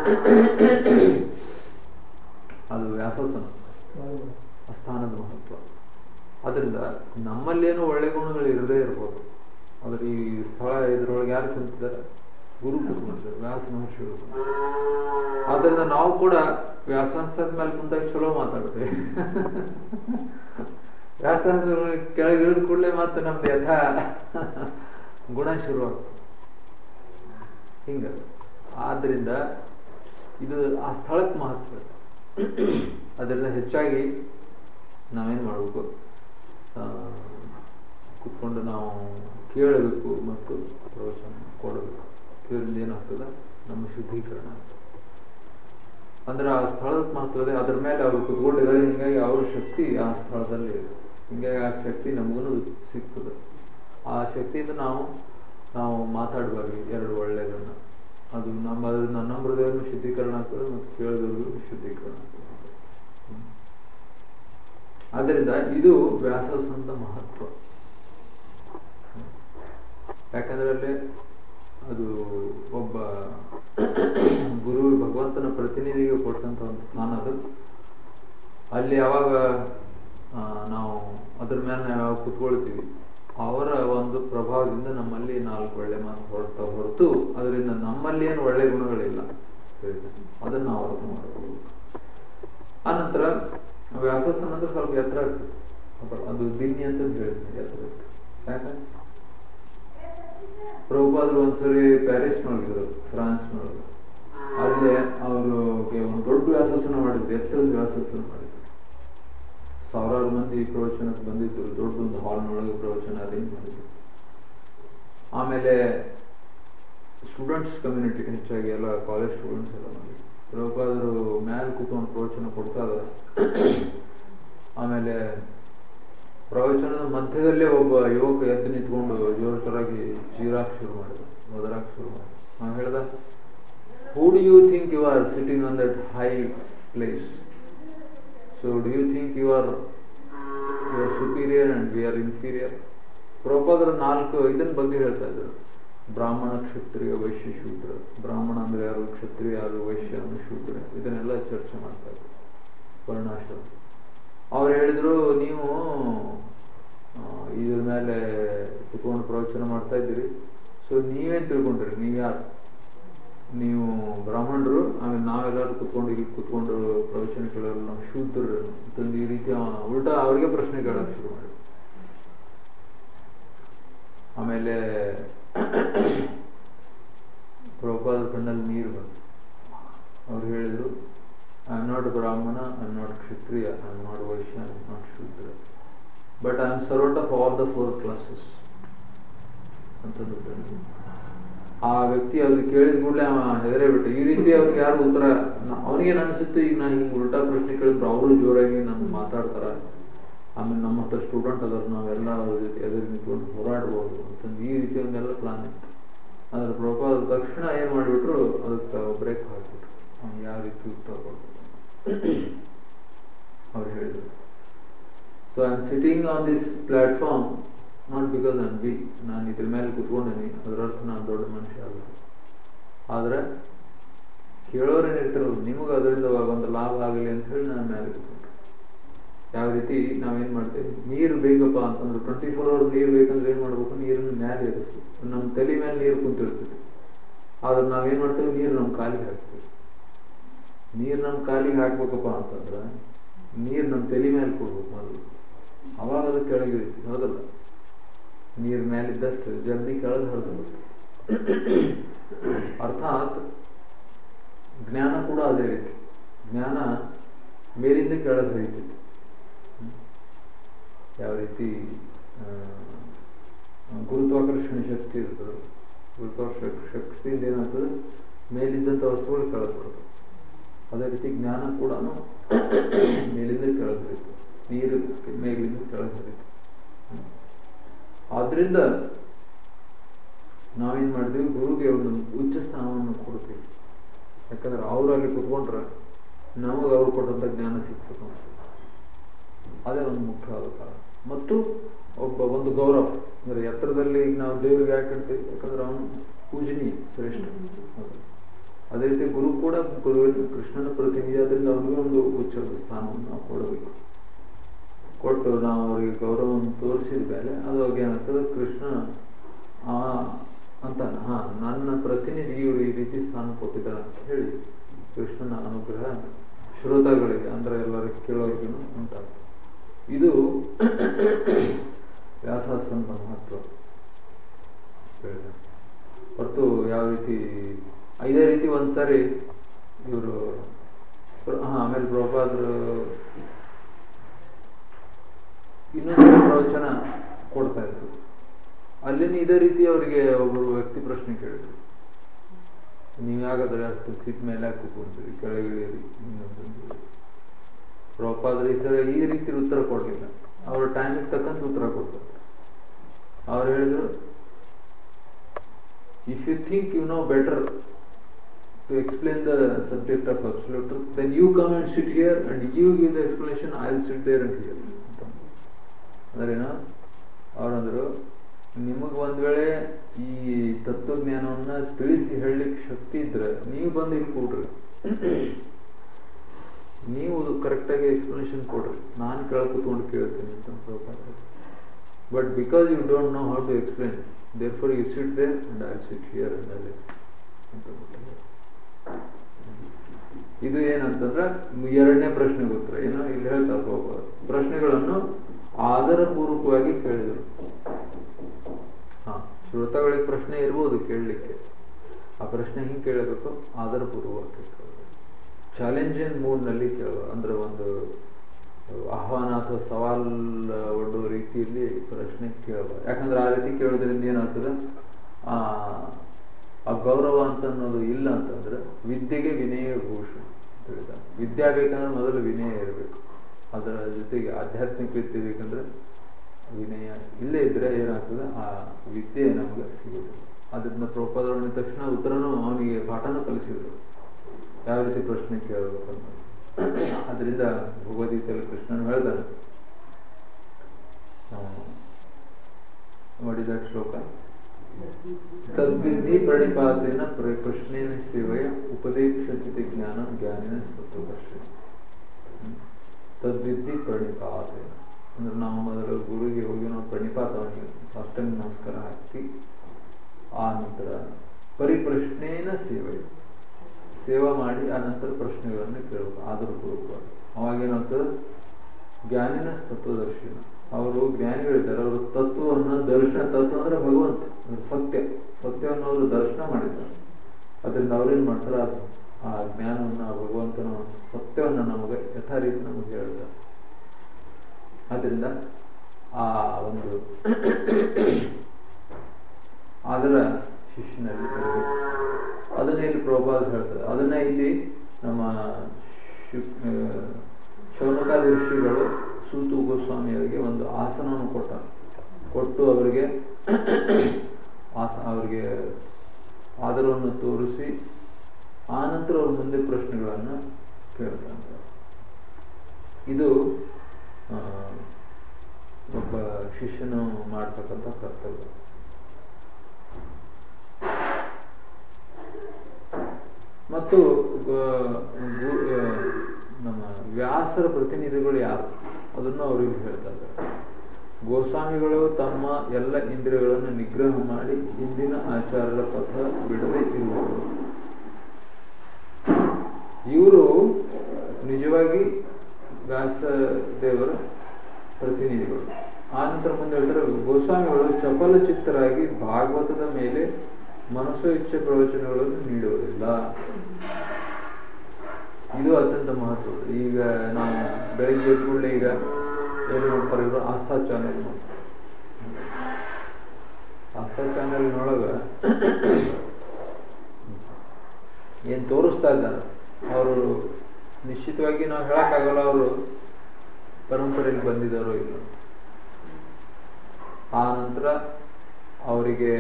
ಅದು ವ್ಯಾಸಸನ ಸ್ಥಾನದ ಮಹತ್ವ ಅದರಿಂದ ನಮ್ಮಲ್ಲೇನೋ ಒಳ್ಳೆ ಗುಣಗಳು ಇರದೇ ಇರ್ಬೋದು ಆದ್ರೆ ಈ ಸ್ಥಳ ಇದ್ರೊಳಗೆ ಯಾರು ಕುಂತಿದ್ದಾರೆ ಗುರು ಕೂತ್ಕೊಂಡಿದ್ದಾರೆ ವ್ಯಾಸ ಮಹರ್ಷಿಗಳು ಆದ್ರಿಂದ ನಾವು ಕೂಡ ವ್ಯಾಸಾಂಸದ ಮೇಲೆ ಕುಂತಾಗ ಚಲೋ ಮಾತಾಡ್ತೇವೆ ವ್ಯಾಸಾಂಸ ಕೆಳಗೆ ಇಳಿದ ಕೂಡಲೇ ಮತ್ತೆ ನಮ್ದು ಯಥಾ ಗುಣ ಶುರುವಾಗ್ತದೆ ಹಿಂಗ ಆದ್ದರಿಂದ ಇದು ಆ ಸ್ಥಳಕ್ಕೆ ಮಹತ್ವ ಇದೆ. ಅದರಿಂದ ಹೆಚ್ಚಾಗಿ ನಾವೇನು ಮಾಡಬೇಕು ಕುತ್ಕೊಂಡು ನಾವು ಕೇಳಬೇಕು ಮತ್ತು ಪ್ರವಚನ ಕೊಡಬೇಕು ಕೇಳಿದ ಏನಾಗ್ತದೆ ನಮ್ಮ ಶುದ್ಧೀಕರಣ ಆಗ್ತದೆ ಅಂದ್ರೆ ಆ ಸ್ಥಳದ ಮಹತ್ವ ಇದೆ ಅದ್ರ ಮೇಲೆ ಅವರು ಕುತ್ಕೊಂಡಿದ್ದಾರೆ ಹಿಂಗಾಗಿ ಅವ್ರ ಶಕ್ತಿ ಆ ಸ್ಥಳದಲ್ಲಿ ಇದೆ ಹಿಂಗಾಗಿ ಆ ಶಕ್ತಿ ನಮಗೂ ಸಿಗ್ತದೆ ಆ ಶಕ್ತಿಯಿಂದ ನಾವು ನಾವು ಮಾತಾಡಬಾರ್ದು ಎರಡು ಒಳ್ಳೆಯದನ್ನ ಅದು ನಮ್ಮ ಅದರಿಂದ ನಮ್ಮ ಹೃದಯವನ್ನು ಶುದ್ಧೀಕರಣ ಆಗ್ತದೆ ಮತ್ತು ಕೇಳಿದವ್ರಿಗೂ ಶುದ್ಧೀಕರಣ ಆಗ್ತದೆ ಹ್ಮ್. ಆದ್ದರಿಂದ ಇದು ವ್ಯಾಸಸಂತ ಮಹತ್ವ ಹ್ಮ್. ಯಾಕಂದ್ರೆ ಅಲ್ಲಿ ಅದು ಒಬ್ಬ ಗುರು ಭಗವಂತನ ಪ್ರತಿನಿಧಿಗೆ ಕೊಟ್ಟಂತ ಒಂದು ಸ್ಥಾನ ಅದು ಅಲ್ಲಿ ಯಾವಾಗ ಆ, ನಾವು ಅದ್ರ ಮೇಲೆ ನಾವು ಯಾವಾಗ ಕುತ್ಕೊಳ್ತೀವಿ ಅವರ ಒಂದು ಪ್ರಭಾವದಿಂದ ನಮ್ಮಲ್ಲಿ ನಾಲ್ಕು ಒಳ್ಳೆ ಮಾತು ಹೊರಡ್ತಾ ಹೊರತು ಅದರಿಂದ ನಮ್ಮಲ್ಲಿ ಏನು ಒಳ್ಳೆ ಗುಣಗಳಿಲ್ಲ ತಿಳಿತಾ? ಅದನ್ನ ನಾವು ಅರ್ಥ ಮಾಡಬಹುದು ಆನಂತರ ವ್ಯಾಸಸನ ಅಂದ್ರೆ ಸ್ವಲ್ಪ ಎತ್ತರ ಆಗ್ತದೆ ಅಪ- ಅದು ದಿನ್ನಿ ಅಂತ ಹೇಳ್ತೀನಿ ಎತ್ತರ ಇರ್ತದೆ. ಯಾಕಂದ್ರೆ ಪ್ರಭುಪಾದರು ಒಂದ್ಸರಿ ಪ್ಯಾರಿಸ್ನೊಳಗಿದ್ರು ಫ್ರಾನ್ಸ್ನೊಳಗೆ ಅಲ್ಲಿ ಅವರು ಒಂದು ದೊಡ್ಡ ವ್ಯಾಸಸನ ಮಾಡಿದ್ರು ಎತ್ತರದ ವ್ಯಾಸಸನ ಮಾಡಿದ್ರು ಸಾವಿರಾರು ಮಂದಿ ಪ್ರವಚನಕ್ಕೆ ಬಂದಿದ್ರು ದೊಡ್ಡದೊಂದು ಹಾಲ್ನೊಳಗೆ ಪ್ರವಚನ ಅರೇಂಜ್ ಮಾಡಿದ್ರು ಆಮೇಲೆ ಸ್ಟೂಡೆಂಟ್ಸ್ ಕಮ್ಯುನಿಟಿ ಹೆಚ್ಚಾಗಿ ಎಲ್ಲ ಕಾಲೇಜ್ ಸ್ಟೂಡೆಂಟ್ಸ್ ಎಲ್ಲ ಮಾಡಿದ್ರು ಪ್ರಭುಪಾದರು ಮ್ಯಾಲೆ ಕೂತ್ಕೊಂಡು ಪ್ರವಚನ ಕೊಡ್ತಾ ಇದ್ದಾರೆ ಆಮೇಲೆ ಪ್ರವಚನದ ಮಧ್ಯದಲ್ಲೇ ಒಬ್ಬ ಯುವಕ ಎದ್ದು ನಿಂತ್ಕೊಂಡು ಜೋರು ಜೋರಾಗಿ ಚೀರಾಕ್ ಶುರು ಮಾಡಿದ ಒದರಾಕ್ ಶುರು ಮಾಡಿದ ನಾವು ಹೇಳ್ದ who do you think you are sitting on that high place so do you think you are you are superior and we are inferior ಪ್ರಭುಪಾದರ ನಾಲ್ಕು ಇದನ್ನ ಬಗ್ಗೆ ಹೇಳ್ತಾ ಇದ್ರು ಬ್ರಾಹ್ಮಣ ಕ್ಷತ್ರಿಯ ವೈಶ್ಯ ಶೂದ್ರ ಬ್ರಾಹ್ಮಣ ಅಂದ್ರೆ ಯಾರು ಕ್ಷತ್ರಿಯ ಯಾರು ವೈಶ್ಯ ಅಂದ್ರೆ ಶೂದ್ರ ಇದನ್ನೆಲ್ಲ ಚರ್ಚೆ ಮಾಡ್ತಾ ಇದ್ರು ವರ್ಣಾಶ್ರಮ ಅವ್ರು ಹೇಳಿದ್ರು ನೀವು ಆ, ಇದ್ರ ಮೇಲೆ ಕುತ್ಕೊಂಡು ಪ್ರವಚನ ಮಾಡ್ತಾ ಇದ್ದೀರಿ ಸೊ ನೀವೇನ್ ತಿಳ್ಕೊಂಡ್ರಿ ನೀವು ಯಾರು ನೀವು ಬ್ರಾಹ್ಮಣರು ಆಮೇಲೆ ನಾವೆಲ್ಲರೂ ಕುತ್ಕೊಂಡು ಇಲ್ಲಿ ಕುತ್ಕೊಂಡು ಪ್ರವಚನ ಕೇಳೋರು ನಾವು ಶೂದ್ರರು ಅಂತಂದು ಈ ರೀತಿ ಅವ ಉಲ್ಟಾ ಅವ್ರಿಗೆ ಪ್ರಶ್ನೆ ಕೇಳೋಕೆ ಶುರು ಮಾಡಿ ಆಮೇಲೆ ಪ್ರಭುಪಾದ್ರ ಕಣ್ಣಲ್ಲಿ ನೀರು ಬಂತು ಅವ್ರು ಹೇಳಿದ್ರು I am not Brahmana I am not Kshatriya I am not Vaishya I am not Shudra but I am servant of all the four classes ಅಂತಂದು ಹೇಳಿದ್ರು. ಆ ವ್ಯಕ್ತಿ ಅದು ಕೇಳಿದ ಕೂಡಲೇ ಅವ ಹೆದರೇ ಬಿಟ್ಟು ಈ ರೀತಿ ಅವ್ರಿಗೆ ಯಾರು ಉತ್ತರ ಅವನಿಗೆ ಅನಿಸುತ್ತೆ ಈಗ ನಾನು ಹಿಂಗೆ ಉಲ್ಟಾ ಪ್ರಶ್ನೆ ಕೇಳಿದ್ರು ಅವರು ಜೋರಾಗಿ ನಮ್ಗೆ ಮಾತಾಡ್ತಾರ ಆಮೇಲೆ ನಮ್ಮ ಹತ್ರ ಸ್ಟೂಡೆಂಟ್ ಅದಾರ ನಾವೆಲ್ಲ ಅವ್ರ ಜೊತೆ ಎದುರು ನಿಂತ್ಕೊಂಡು ಹೋರಾಡ್ಬೋದು ಅಂತಂದು ಈ ರೀತಿ ಒಂದೆಲ್ಲ ಪ್ಲಾನ್ ಇತ್ತು ಅದ್ರ ಪ್ರಭಾವ ತಕ್ಷಣ ಏನ್ ಮಾಡಿಬಿಟ್ರು ಅದಕ್ಕೆ ಬ್ರೇಕ್ ಹಾಕ್ಬಿಟ್ರು ಅವ್ನು ಯಾವ ರೀತಿ ಉತ್ತರ ಕೊಡ್ಬೇಕು ಅವ್ರು ಹೇಳಿದ್ರು so I am sitting on this platform not because I be ನಾನು ಇದ್ರ ಮೇಲೆ ಕುತ್ಕೊಂಡೇನಿ ಅದರ ಅರ್ಥ ನಾನು ದೊಡ್ಡ ಮನುಷ್ಯ ಅಲ್ಲ ಆದ್ರೆ ಕೇಳೋರೇನು ಇರ್ತಾರಲ್ಲ ನಿಮಗೆ ಅದರಿಂದ ಒಂದು ಲಾಭ ಆಗಲಿ ಅಂತ ಹೇಳಿ ನಾನು ಮೇಲೆ ಕುತ್ಕೊಂಡೆ ಯಾವ ರೀತಿ ನಾವೇನ್ ಮಾಡ್ತೇವೆ ನೀರು ಬೇಕಪ್ಪ ಅಂತಂದ್ರೆ ಟ್ವೆಂಟಿ ಫೋರ್ ಅವರ್ ನೀರು ಬೇಕಂದ್ರೆ ಏನ್ ಮಾಡ್ಬೇಕು ನೀರನ್ನು ಮೇಲೆ ಇರಿಸ್ಬೇಕು ನಮ್ಮ ತಲೆ ಮೇಲೆ ನೀರು ಕುಂತಿರ್ತದೆ ಆದ್ರೆ ನಾವೇನ್ ಮಾಡ್ತೇವೆ ನೀರು ನಮ್ಮ ಕಾಲಿಗೆ ಹಾಕ್ತೀವಿ ನೀರು ನಮ್ಮ ಕಾಲಿಗೆ ಹಾಕ್ಬೇಕಪ್ಪ ಅಂತಂದ್ರೆ ನೀರು ನಮ್ಮ ತಲೆ ಮೇಲೆ ಕೊಡ್ಬೇಕು ಮೊದಲು ಅವಾಗ ಅದು ಕೆಳಗೆ ಇಳಿತೀವಿ ಹೌದಲ್ಲ ನೀರ್ ಮೇಲಿದ್ದಷ್ಟು ಜಲ್ದಿ ಕೆಳಗೆ ಹರಿದು ಅರ್ಥಾತ್ ಜ್ಞಾನ ಕೂಡ ಅದೇ ರೀತಿ ಜ್ಞಾನ ಮೇಲಿಂದ ಕೆಳಗೆ ಹರಿತೈತಿ ಹ್ಮ್. ಯಾವ ರೀತಿ ಆ, ಗುರುತ್ವಾಕರ್ಷಣ ಶಕ್ತಿ ಇರ್ತದೆ ಗುರುತ್ವಾಕರ್ಷಣ ಶಕ್ತಿಯಿಂದ ಏನಾಗ್ತದೆ ಮೇಲಿದ್ದಂಥ ವಸ್ತುಗಳು ಕೆಳಗೆ ಬರ್ತದೆ ಅದೇ ರೀತಿ ಜ್ಞಾನ ಕೂಡ ಮೇಲಿಂದ ಕೆಳಗೆ ಹರಿತು ನೀರು ಮೇಲಿಂದ ಕೆಳಗೆ ಹರಿತು ಹ್ಮ್. ಆದ್ರಿಂದ ನಾವೇನ್ ಮಾಡಿದ್ವಿ ಗುರುಗೆ ಒಂದು ಉಚ್ಚ ಸ್ಥಾನವನ್ನು ಕೊಡ್ತೀವಿ ಯಾಕಂದ್ರೆ ಅವ್ರು ಅಲ್ಲಿ ಕುತ್ಕೊಂಡ್ರೆ ನಮಗೆ ಅವ್ರು ಕೊಟ್ಟಂತ ಜ್ಞಾನ ಸಿಗ್ತದೆ ಅದೇ ಒಂದು ಮುಖ್ಯವಾದ ಕಾರಣ ಮತ್ತು ಒಬ್ಬ ಒಂದು ಗೌರವ ಅಂದ್ರೆ ಎತ್ತರದಲ್ಲಿ ಈಗ ನಾವು ದೇವರಿಗೆ ಯಾಕೆ ಹೇಳ್ತೀವಿ ಯಾಕಂದ್ರೆ ಅವನು ಪೂಜನೀಯ ಶ್ರೇಷ್ಠ ಹೌದು. ಅದೇ ರೀತಿ ಗುರು ಕೂಡ ಗುರುವಿನ ಕೃಷ್ಣನ ಪ್ರತಿನಿಧಿ ಆದ್ರಿಂದ ಅವನಿಗೆ ಒಂದು ಉಚ್ಚದ ಸ್ಥಾನವನ್ನು ನಾವು ಕೊಡಬೇಕು ಕೊಟ್ಟು ನಾವು ಅವರಿಗೆ ಗೌರವವನ್ನು ತೋರಿಸಿದ ಮೇಲೆ ಅದು ಅವಾಗ ಏನಾಗ್ತದೆ ಕೃಷ್ಣ ಆ ಅಂತಾನೆ ಹಾ ನನ್ನ ಪ್ರತಿನಿಧಿ ಇವರು ಈ ರೀತಿ ಸ್ಥಾನ ಕೊಟ್ಟಿದ್ದಾರೆ ಅಂತ ಹೇಳಿ ಕೃಷ್ಣನ ಅನುಗ್ರಹ ಶ್ರೋತಗಳಿಗೆ ಅಂದ್ರೆ ಎಲ್ಲರಿಗೆ ಕೇಳೋರಿಗೂ ಉಂಟಾಗ್ತದೆ ಇದು ವ್ಯಾಸಾಸನದ ಮಹತ್ವ ಹೇಳಿದೆ ಹೊರತು ಯಾವ ರೀತಿ ಇದೇ ರೀತಿ ಒಂದ್ಸರಿ ಇವರು ಹಾ ಆಮೇಲೆ ಪ್ರಭುಪಾದರು ಇನ್ನೊಂದು ಪ್ರವಚನ ಕೊಡ್ತಾ ಇದ್ರು ಅಲ್ಲಿನ ಇದೇ ರೀತಿ ಅವರಿಗೆ ಒಬ್ಬರು ವ್ಯಕ್ತಿ ಪ್ರಶ್ನೆ ಕೇಳಿದ್ರು ನೀವು ಯಾಕಾದ್ರೆ ಅಷ್ಟು ಸೀಟ್ ಮೇಲೆ ಯಾಕೆ ಕೂತ್ಕೊಂಡ್ರಿ ಕೆಳಗಿಳಿಯಿರಿ ಇನ್ನೊಂದು ಪ್ರಭುಪಾದರು ಈ ಸಲ ಈ ರೀತಿ ಉತ್ತರ ಕೊಡಲಿಲ್ಲ ಅವ್ರ ಟೈಮಿಗೆ ತಕ್ಕಂತ ಉತ್ತರ ಕೊಡ್ತಾರೆ ಅವ್ರು ಹೇಳಿದ್ರು if you think you know better to explain the subject of absolute truth, then you come and sit here and you give the explanation, I'll sit there and hear. ಅಂದ್ರೇನು ಅವರಂದ್ರು ನಿಮಗೆ ಒಂದ್ ವೇಳೆ ಈ ತತ್ವಜ್ಞಾನವನ್ನ ತಿಳಿಸಿ ಹೇಳಲಿಕ್ಕೆ ಶಕ್ತಿ ಇದ್ರೆ ನೀವು ಬಂದು ಇಲ್ಲಿ ಕೂಡ್ರಿ ನೀವು ಕರೆಕ್ಟಾಗಿ ಎಕ್ಸ್ಪ್ಲನೇಷನ್ ಕೊಡ್ರಿ ನಾನು ಕೆಳಗೆ ಕೂತ್ಕೊಂಡು ಕೇಳ್ತೀನಿ ಅಂತ but because you don't know how to explain there for you sit there and I sit here and I ಇದು ಏನಂತಂದ್ರೆ ಎರಡನೇ ಪ್ರಶ್ನೆಗೆ ಉತ್ತರ ಏನೋ ಇಲ್ಲಿ ಹೇಳ್ತಾರೆ ಒಬ್ಬ ಪ್ರಶ್ನೆಗಳನ್ನು ಆಧಾರಪೂರ್ವಕವಾಗಿ ಕೇಳಿದರು ಹಾ ಶ್ರೋತಗಳಿಗೆ ಪ್ರಶ್ನೆ ಇರ್ಬೋದು ಕೇಳಲಿಕ್ಕೆ ಆ ಪ್ರಶ್ನೆ ಹಿಂಗೆ ಕೇಳಬೇಕು ಆಧಾರಪೂರ್ವಕವಾಗಿ ಚಾಲೆಂಜಿಂಗ್ ಮೂಡ್ನಲ್ಲಿ ಕೇಳೋದು ಅಂದ್ರೆ ಒಂದು ಆಹ್ವಾನ ಅಥವಾ ಸವಾಲ್ ಒಡ್ಡುವ ರೀತಿಯಲ್ಲಿ ಪ್ರಶ್ನೆ ಕೇಳಬಾರ್ದು ಯಾಕಂದ್ರೆ ಆ ರೀತಿ ಕೇಳೋದ್ರಿಂದ ಏನಾಗ್ತದೆ ಆ ಆ ಗೌರವ ಅಂತ ಅನ್ನೋದು ಇಲ್ಲ ಅಂತಂದ್ರೆ ವಿದ್ಯೆಗೆ ವಿನಯ ಭೂಷಣ ತಿಳಿದ ವಿದ್ಯಾ ಬೇಕಂದ್ರೆ ಮೊದಲು ವಿನಯ ಇರಬೇಕು ಅದರ ಜೊತೆಗೆ ಆಧ್ಯಾತ್ಮಿಕ ವಿದ್ಯೆ ಬೇಕಂದ್ರೆ ವಿನಯ ಇಲ್ಲೇ ಇದ್ರೆ ಏನಾಗ್ತದೆ ಆ ವಿದ್ಯೆ ನಮಗೆ ಸಿಗುದಿಲ್ಲ ಅದರಿಂದ ಪ್ರೊಪಾದ ತಕ್ಷಣ ಉತ್ತರನು ಅವನಿಗೆ ಪಾಠನ ಕಲಿಸಿದ್ರು ಯಾವ ರೀತಿ ಪ್ರಶ್ನೆ ಕೇಳಬೇಕು ಅನ್ನೋದು ಅದರಿಂದ ಭಗವದ್ಗೀತೆಯಲ್ಲಿ ಕೃಷ್ಣನು ಹೇಳ್ತಾನೆ ಮಾಡಿದ ಶ್ಲೋಕ ತದ್ವಿಧಿ ಪ್ರಣಿಪಾತೇನ ಪ್ರಶ್ನೇನ ಸೇವೆಯ ಉಪದೇಕ್ಷತೆ ಜ್ಞಾನ ಜ್ಞಾನಿನ ತತ್ವದರ್ಶನ ತದ್ವಿಧಿ ಪ್ರಣಿಪಾತೇನ ಅಂದ್ರೆ ನಾವು ಮೊದಲು ಗುರುಗೆ ಹೋಗಿ ನಾವು ಪ್ರಣಿಪಾತ ಅವನಿಗೆ ಸಾಷ್ಟಾಂಗ ನಮಸ್ಕಾರ ಹಾಕಿ ಆ ನಂತರ ಪರಿಪ್ರಶ್ನೇನ ಸೇವೆ ಸೇವಾ ಮಾಡಿ ಆ ನಂತರ ಪ್ರಶ್ನೆಗಳನ್ನು ಕೇಳಬೇಕು ಆಧಾರಪೂರ್ವಕವಾಗಿ ಅವಾಗೇನಾಗ್ತದೆ ಜ್ಞಾನಿನ ತತ್ವದರ್ಶನ ಅವರು ಜ್ಞಾನಿಗಳಿದ್ದಾರೆ ಅವರು ತತ್ವವನ್ನು ದರ್ಶನ ತತ್ವ ಅಂದ್ರೆ ಭಗವಂತ ಅಂದ್ರೆ ಸತ್ಯ ಸತ್ಯವನ್ನು ಅವರು ದರ್ಶನ ಮಾಡಿದ್ದಾರೆ ಅದರಿಂದ ಅವ್ರೇನ್ ಮಾಡ್ತಾರೆ ಅದು ಆ ಜ್ಞಾನವನ್ನು ಆ ಭಗವಂತನ ಸತ್ಯವನ್ನು ನಮಗೆ ಯಥಾ ರೀತಿ ನಮಗೆ ಹೇಳ್ತಾರೆ ಆದ್ರಿಂದ ಆ ಒಂದು ಅದರ ಶಿಷ್ಯನಲ್ಲಿ ಇರಬೇಕು ಅದನ್ನ ಇಲ್ಲಿ ಪ್ರಭಾವ ಹೇಳ್ತಾರೆ ಅದನ್ನ ಇಲ್ಲಿ ನಮ್ಮ ಶೌನಕಾದಿ ಋಷಿಗಳು ಸೂತು ಗೋಸ್ವಾಮಿಯವರಿಗೆ ಒಂದು ಆಸನವನ್ನು ಕೊಟ್ಟ ಕೊಟ್ಟು ಅವರಿಗೆ ಆಸ ಅವರಿಗೆ ಆದರವನ್ನು ತೋರಿಸಿ ಆನಂತರ ಅವ್ರ ಮುಂದೆ ಪ್ರಶ್ನೆಗಳನ್ನು ಕೇಳ್ತಾರೆ ಇದು ಒಬ್ಬ ಶಿಷ್ಯನು ಮಾಡ್ತಕ್ಕಂಥ ಕರ್ತವ್ಯ ಮತ್ತು ನಮ್ಮ ವ್ಯಾಸರ ಪ್ರತಿನಿಧಿಗಳು ಯಾರು ಅದನ್ನು ಅವರಿಗೆ ಹೇಳ್ತಾ ಇದ್ದಾರೆ ಗೋಸ್ವಾಮಿಗಳು ತಮ್ಮ ಎಲ್ಲ ಇಂದ್ರಿಯಗಳನ್ನು ನಿಗ್ರಹ ಮಾಡಿ ಹಿಂದಿನ ಆಚಾರದ ಪಥ ಬಿಡದೆ ಇರುವರು ಇವರು ನಿಜವಾಗಿ ವ್ಯಾಸ ದೇವರ ಪ್ರತಿನಿಧಿಗಳು ಆನಂತರ ಮುಂದೆ ಹೇಳ್ತಾರೆ ಗೋಸ್ವಾಮಿಗಳು ಚಪಲ ಚಿತ್ತರಾಗಿ ಭಾಗವತದ ಮೇಲೆ ಮನಸ್ಸು ಇಚ್ಛೆ ಪ್ರವಚನಗಳನ್ನು ನೀಡುವುದಿಲ್ಲ ಇದು ಅತ್ಯಂತ ಮಹತ್ವ ಈಗ ನಾವು ಬೆಳಿಗ್ಗೆ ಎದ್ದ ಕೂಡಲೇ ಈಗ ಏನು ನೋಡ್ತಾರೆ ಇವರು ಆಸ್ಥಾ ಚಾನೆಲ್ ಆಸ್ಥಾ ಚಾನೆಲ್ನೊಳಗ ಏನ್ ತೋರಿಸ್ತಾ ಇದ್ದಾರೆ ಅವರು ನಿಶ್ಚಿತವಾಗಿ ನಾವು ಹೇಳಕ್ಕಾಗಲ್ಲ ಅವರು ಪರಂಪರೆಯಲ್ಲಿ ಬಂದಿದ್ದಾರೋ ಇಲ್ಲ ಆ ನಂತರ ಅವರಿಗೆ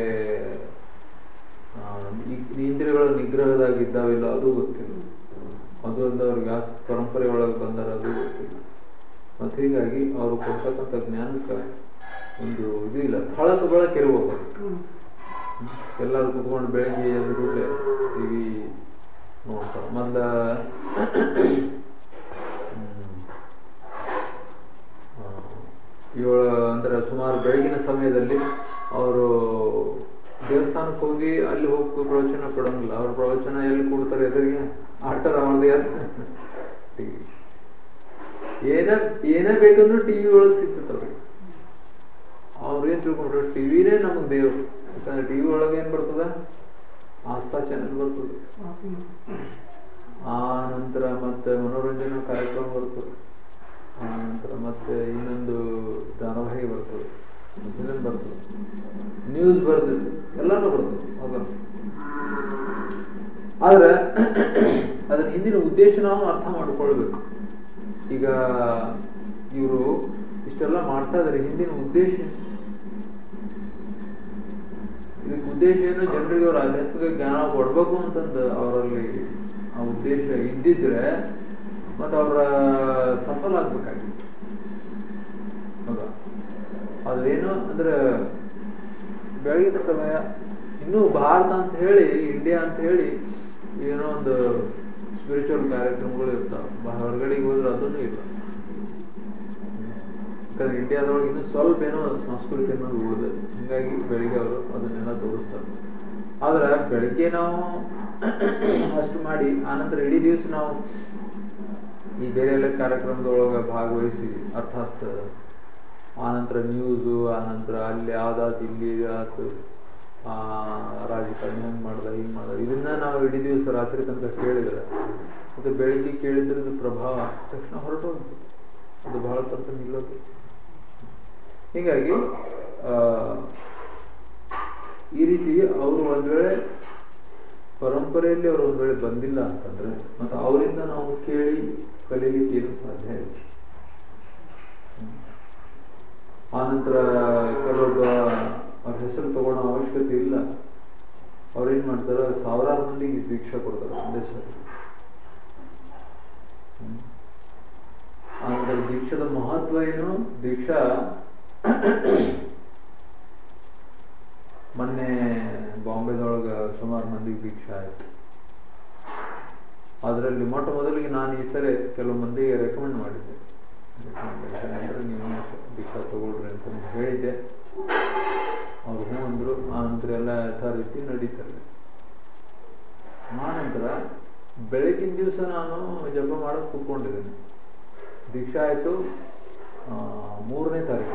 ಇಂದ್ರಿಯಗಳ ನಿಗ್ರಹದಾಗಿದ್ದಾವಿಲ್ಲ ಅದು ಗೊತ್ತಿಲ್ಲ ಅದು ಅಲ್ಲದೆ ಅವ್ರಿಗೆ ಆ ಪರಂಪರೆ ಒಳಗೆ ಬಂದಾರ ಅದು ಗೊತ್ತಿಲ್ಲ ಮತ್ತೆ ಹೀಗಾಗಿ ಅವರು ಕೊಡ್ತಕ್ಕಂಥ ಜ್ಞಾನಕ್ಕೆ ಒಂದು ಇದು ಇಲ್ಲ ಥಳಕ ಬಳಕೆ ಇರ್ಬೋದು ಎಲ್ಲರೂ ಕುತ್ಕೊಂಡು ಬೆಳಗ್ಗೆ ಎದ್ದು ಕೂಡಲೇ ಟಿವಿ ನೋಡ್ತಾರೆ ಮೊದಲ ಏಳು ಅಂದ್ರೆ ಸುಮಾರು ಬೆಳಗಿನ ಸಮಯದಲ್ಲಿ ಅವರು ದೇವಸ್ಥಾನಕ್ಕೆ ಹೋಗಿ ಅಲ್ಲಿ ಹೋಗಿ ಪ್ರವಚನ ಕೊಡಂಗಿಲ್ಲ ಅವ್ರ ಪ್ರವಚನ ಎಲ್ಲಿ ಕೊಡ್ತಾರೆ ಎದುರಿಗೆ ಆಟರ ಅವ್ರದ್ದು ಟಿವಿ ಏನ ಏನೇ ಬೇಕಂದ್ರೂ ಟಿವಿ ಒಳಗೆ ಸಿಗ್ತದೆ ಅವ್ರು ಏನ್ ತಿಳ್ಕೊಂಡ್ರು ಟಿವಿನೇ ನಮಗ್ ದೇವ್ರು ಯಾಕಂದ್ರೆ ಟಿವಿ ಒಳಗೆ ಏನ್ ಬರ್ತದ ಆಸ್ಥಾ ಚಾನೆಲ್ ಬರ್ತದೆ ಆ ನಂತರ ಮತ್ತೆ ಮನೋರಂಜನಾ ಕಾರ್ಯಕ್ರಮ ಬರ್ತದೆ ಆ ನಂತರ ಮತ್ತೆ ಇನ್ನೊಂದು ಧಾರಾವಾಹಿ ಬರ್ತದೆ ಇದನ್ನು ಬರ್ತದೆ ನ್ಯೂಸ್ ಬರ್ತದೆ ಎಲ್ಲಾನು ಬರ್ತದೆ ಹೌದಾ ಆದ್ರೆ ಅದರ ಹಿಂದಿನ ಉದ್ದೇಶ ನಾವು ಅರ್ಥ ಮಾಡ್ಕೊಳ್ಬೇಕು ಈಗ ಇವರು ಇಷ್ಟೆಲ್ಲ ಮಾಡ್ತಾ ಇದಾರೆ ಹಿಂದಿನ ಉದ್ದೇಶ ಏನು? ಇದಕ್ಕೆ ಉದ್ದೇಶ ಏನು ಜನರಿಗೆ ಅವ್ರ ಆಧ್ಯಾತ್ಮಿಕ ಜ್ಞಾನ ಕೊಡ್ಬೇಕು ಅಂತಂದು ಅವರಲ್ಲಿ ಆ ಉದ್ದೇಶ ಇದ್ದಿದ್ರೆ ಮತ್ತೆ ಅವರ ಸಫಲ ಆಗ್ಬೇಕಾಗಿತ್ತು ಹೌದಾ ಅದೇನು ಅಂದ್ರೆ ಬೆಳಗಿನ ಸಮಯ ಇನ್ನೂ ಭಾರತ ಅಂತ ಹೇಳಿ ಇಂಡಿಯಾ ಅಂತ ಹೇಳಿ ಏನೋ ಒಂದು ಸ್ಪಿರಿಚುವಲ್ ಕಾರ್ಯಕ್ರಮಗಳು ಇರ್ತಾವ ಹೊರಗಡೆಗೆ ಹೋದ್ರೆ ಅದನ್ನು ಇಲ್ಲ ಯಾಕಂದ್ರೆ ಇಂಡಿಯಾದೊಳಗೆ ಇನ್ನೂ ಸ್ವಲ್ಪ ಏನೋ ಸಂಸ್ಕೃತಿ ಅನ್ನೋದು ಉಳಿದ ಹಿಂಗಾಗಿ ಬೆಳಿಗ್ಗೆ ಅವರು ಅದನ್ನೆಲ್ಲ ತೋರಿಸ್ತಾರೆ ಆದ್ರೆ ಬೆಳಿಗ್ಗೆ ನಾವು ಅಷ್ಟು ಮಾಡಿ ಆನಂತರ ಇಡೀ ದಿವಸ ನಾವು ಈ ಬೇರೆ ಎಲ್ಲ ಕಾರ್ಯಕ್ರಮದೊಳಗೆ ಭಾಗವಹಿಸಿ ಅರ್ಥಾತ್ ಆನಂತರ ನ್ಯೂಸು ಆನಂತರ ಅಲ್ಲಿ ಯಾವ್ದಾತು ಇಲ್ಲಿ ಆಯ್ತು ಆ ರಾಜಕಾರಣಿ ಹಂಗೆ ಮಾಡ್ದ ಹಿಂಗೆ ಮಾಡ್ದ ಇದನ್ನ ನಾವು ಇಡೀ ದಿವಸ ರಾತ್ರಿ ತನಕ ಕೇಳಿದ್ರೆ ಮತ್ತೆ ಬೆಳಿಗ್ಗೆ ಕೇಳಿದ್ರದ್ದು ಪ್ರಭಾವ ತಕ್ಷಣ ಹೊರಟು ಹೋಗ್ತದೆ ಅದು ಬಹಳ ತನಕ ನಿಲ್ಲೋದು ಹೀಗಾಗಿ ಆ ಈ ರೀತಿ ಅವರು ಒಂದ್ ವೇಳೆ ಪರಂಪರೆಯಲ್ಲಿ ಅವರು ಒಂದ್ ವೇಳೆ ಬಂದಿಲ್ಲ ಅಂತಂದ್ರೆ ಮತ್ತೆ ಅವರಿಂದ ನಾವು ಕೇಳಿ ಕಲೀಲಿಕ್ಕೆ ಏನು ಸಾಧ್ಯ ಇಲ್ಲ ಆನಂತರ ಕೆಲವೊಬ್ಬ ಅವ್ರ ಹೆಸರು ತಗೊಳ್ಳೋ ಅವಶ್ಯಕತೆ ಇಲ್ಲ ಅವ್ರೇನ್ ಮಾಡ್ತಾರೆ ಸಾವಿರಾರು ಮಂದಿಗೆ ದೀಕ್ಷಾ ಕೊಡ್ತಾರೆ ಒಂದೇ ಸರಿ ಹ್ಮ್. ಆನಂತರ ದೀಕ್ಷಾದ ಮಹತ್ವ ಏನು ದೀಕ್ಷಾ ಮೊನ್ನೆ ಬಾಂಬೆದೊಳಗ ಸುಮಾರು ಮಂದಿಗೆ ದೀಕ್ಷಾ ಆಯ್ತು ಅದರಲ್ಲಿ ಮೊಟ್ಟ ಮೊದಲಿಗೆ ನಾನು ಈ ಸರಿ ಕೆಲವು ಮಂದಿಗೆ ರೆಕಮೆಂಡ್ ಮಾಡಿದ್ದೆ ರೆಕಮೆಂಡೇಶನ್ ಅಂದ್ರೆ ನೀವು ದೀಕ್ಷಾ ತಗೊಳ್ರಿ ಅಂತ ಹೇಳಿದ್ದೆ ಅವ್ರು ಹ್ಞೂ ಅಂದ್ರು ಆ ನಂತರ ಎಲ್ಲ ಯಥಾ ರೀತಿ ನಡೀತಾರೆ ಆನಂತರ ಬೆಳಗಿನ ದಿವಸ ನಾನು ಜಪ ಮಾಡಕ್ ಕೂತ್ಕೊಂಡಿದ್ದೀನಿ ದೀಕ್ಷಾ ಆಯ್ತು ಆ, ಮೂರನೇ ತಾರೀಕು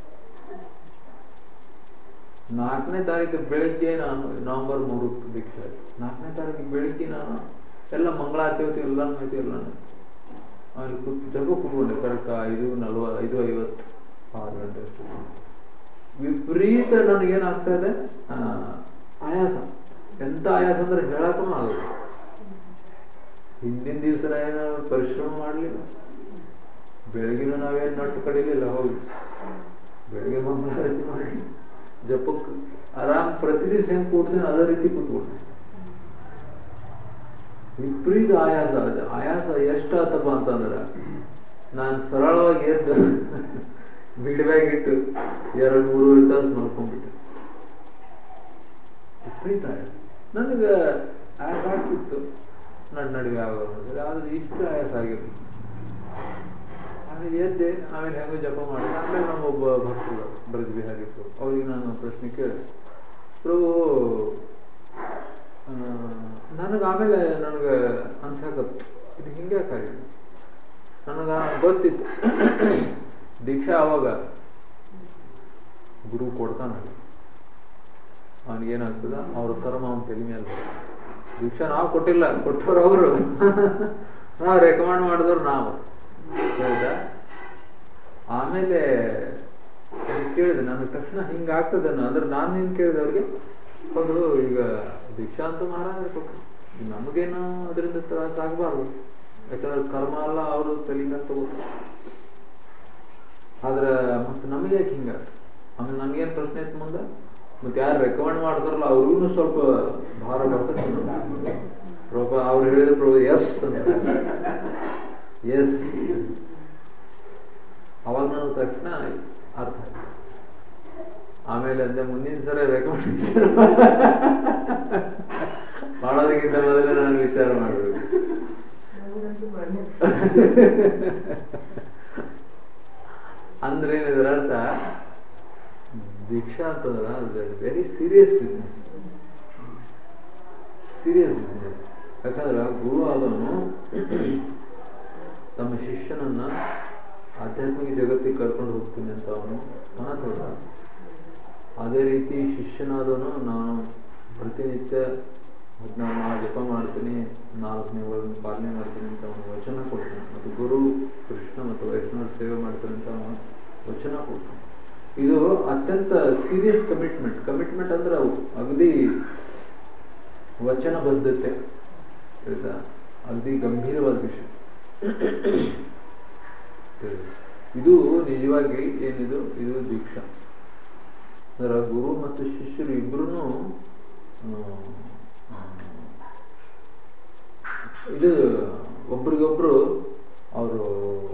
ನಾಲ್ಕನೇ ತಾರೀಕು ಬೆಳಿಗ್ಗೆ ನಾನು ನವೆಂಬರ್ ಮೂರಕ್ಕೆ ದೀಕ್ಷೆ ಆಯ್ತು ನಾಲ್ಕನೇ ತಾರೀಕು ಬೆಳಿಗ್ಗೆ ನಾನು ಎಲ್ಲ ಮಂಗಳಾರತಿ ಹೊತ್ತು ಎಲ್ಲಾನು ಆಯ್ತು ಎಲ್ಲಾನು ಆಮೇಲೆ ಕೂತ್ ಜಪ ಕೂತ್ಕೊಂಡೆ ಕರೆಕ್ಟ್ ಐದು ನಲ್ವ ಐದು ಐವತ್ತು ಆರು ಗಂಟೆ ಅಷ್ಟು ವಿಪರೀತ ನನಗೇನಾಗ್ತಾ ಇದೆ ಆ, ಆಯಾಸ ಎಂತ ಆಯಾಸ ಅಂದ್ರೆ ಹೇಳಕ್ಕೂ ಆಗುತ್ತೆ ಹಿಂದಿನ ದಿವಸ ಏನು ಪರಿಶ್ರಮ ಮಾಡಲಿಲ್ಲ ಬೆಳಗಿನ ನಾವೇನು ನಟ್ಟು ಕಡಿಲಿಲ್ಲ ಹೋಗಿ ಬೆಳಿಗ್ಗೆ ಮಂಗಳಾರತಿ ಮಾಡಿ ಜಪಕ್ಕೆ ಆರಾಮ್ ಪ್ರತಿ ದಿವಸ ಹೆಂಗ್ ಕೂಡ್ತೀನಿ ಅದೇ ರೀತಿ ಕೂತ್ಕೊಂಡೆ ವಿಪರೀತ ಆಯಾಸ ಅದು ಆಯಾಸ ಎಷ್ಟಾತಪ್ಪ ಅಂತಂದ್ರ ನಾನು ಸರಳವಾಗಿ ಎದ್ದು ಬಿಡ್ಬ್ಯಾಗಿಟ್ಟು ಎರಡು ಮೂರುವರೆ ತಾಸು ಮಲ್ಕೊಂಡ್ಬಿಟ್ಟೆ ವಿಪರೀತ ಆಯಾಸ ನನಗೆ ಆಯಾಸ ಆಗ್ತಿತ್ತು ನಡ್ ನಡುವೆ ಆಗೋದು ಆದ್ರೆ ಇಷ್ಟು ಆಯಾಸ ಆಗಿರ್ಲಿಲ್ಲ ಆಮೇಲೆ ಎದ್ದೆ ಆಮೇಲೆ ಹೆಂಗೋ ಜಪ ಮಾಡಿ ಆಮೇಲೆ ನಮ್ಮ ಒಬ್ಬ ಭಕ್ತರು ಬ್ರಜ ಬಿಹಾರಿತ್ತು ಅವ್ರಿಗೆ ನಾನು ಪ್ರಶ್ನೆ ಕೇಳಿದೆ ಪ್ರಭು ನನಗೆ ಆಮೇಲೆ ನನಗೆ ಅನ್ಸಾಕತ್ತು ಇದು ಹಿಂಗೆ ಆಗಿದೆ ನನಗ ಗೊತ್ತಿತ್ತು ದೀಕ್ಷಾ ಅವಾಗ ಗುರು ಕೊಡ್ತಾನ ಅವನಿಗೇನಾಗ್ತದ ಅವ್ರ ಕರ್ಮ ಅವನ ತಲೆ ಮೇಲೆ ಬರುತ್ತೆ. ದೀಕ್ಷಾ ನಾವು ಕೊಟ್ಟಿಲ್ಲ ಕೊಟ್ಟವ್ರು ಅವರು ನಾವು ರೆಕಮೆಂಡ್ ಮಾಡಿದವ್ರು ನಾವು ಹೌದಾ ಆಮೇಲೆ ಅವ್ರಿಗೆ ಕೇಳಿದೆ ನನಗೆ ತಕ್ಷಣ ಹಿಂಗ ಆಗ್ತದೇನೋ ಅಂದ್ರೆ ನಾನು ಏನ್ ಕೇಳಿದೆ ಅವ್ರಿಗೆ ಹೌದು ಈಗ ದೀಕ್ಷಾ ಅಂತ ಮಹಾರಾಜ ಕೊಟ್ಟರು ನಮಗೇನು ಅದರಿಂದ ತ್ರಾಸ ಆಗ್ಬಾರ್ದು ಯಾಕಂದ್ರೆ ಕರ್ಮ ಎಲ್ಲ ಅವರು ತಲೆಯಿಂದ ತಗೋತಾರೆ ಆದ್ರೆ ಮತ್ತೆ ನಮಗೆ ಯಾಕೆ ಹಿಂಗ ಆಮೇಲೆ ನನ್ಗೇನ್ ಪ್ರಶ್ನೆ ಇತ್ತು ಮುಂದೆ ಮತ್ತೆ ಯಾರು ರೆಕಮೆಂಡ್ ಮಾಡ್ತಾರಲ್ಲ ಅವ್ರಿಗೂ ಸ್ವಲ್ಪ ಭಾರ ಬರ್ತದೆ ಪ್ರಭು ಅವ್ರು ಹೇಳಿದ್ರು ಪ್ರಭು ಎಸ್ ಅಂತ ಎಸ್ ಅವಾಗ ನಾನು ತಕ್ಷಣ ಅರ್ಥ ಆಯ್ತು ಆಮೇಲೆ ಅಂದೆ ಮುಂದಿನ ಸಲ ರೆಕಮೆಂಡೇಶನ್ ಮಾಡೋದಕ್ಕಿಂತ ಮೊದಲೇ ನಾನು ವಿಚಾರ ಮಾಡಬೇಕು ಅಂದ್ರೆ ಇದರ ಅರ್ಥ ದೀಕ್ಷಾ ಅಂತಂದ್ರ very serious business serious business ಯಾಕಂದ್ರೆ ಗುರು ಆದವನು ತಮ್ಮ ಶಿಷ್ಯನನ್ನ ಆಧ್ಯಾತ್ಮಿಕ ಜಗತ್ತಿಗೆ ಕರ್ಕೊಂಡು ಹೋಗ್ತೀನಿ ಅಂತ ಅವನು ಮಾತಾಡ ಅದೇ ರೀತಿ ಶಿಷ್ಯನಾದವನು ನಾನು ಪ್ರತಿನಿತ್ಯ ನಾಲ್ಕನೇ ವರ್ಗನ ಪಾಲನೆ ಮಾಡ್ತೀನಿ ಅಂತ ಅವನು ವಚನ ಕೊಡ್ತಾನೆ ಮತ್ತು ಗುರು ಕೃಷ್ಣ ಮತ್ತು ವೈಷ್ಣವ ಸೇವೆ ಮಾಡ್ತಾನೆ ಅಂತ ಅವನು ವಚನ ಕೊಡ್ತಾನೆ ಇದು ಅತ್ಯಂತ ಸೀರಿಯಸ್ ಕಮಿಟ್ಮೆಂಟ್ ಕಮಿಟ್ಮೆಂಟ್ ಅಂದ್ರೆ ಅವು ಅಗದಿ ವಚನಬದ್ಧತೆ ತಿಳಿದಾ? ಅಗದಿ ಗಂಭೀರವಾದ ವಿಷಯ ತಿಳಿದಾ? ಇದು ನಿಜವಾಗಿ ಏನಿದು ಇದು ದೀಕ್ಷಾ ಅದರ ಗುರು ಮತ್ತು ಶಿಷ್ಯರು ಇಬ್ಬರೂ ಇದು ಒಬ್ರಿಗೊಬ್ರು ಅವರು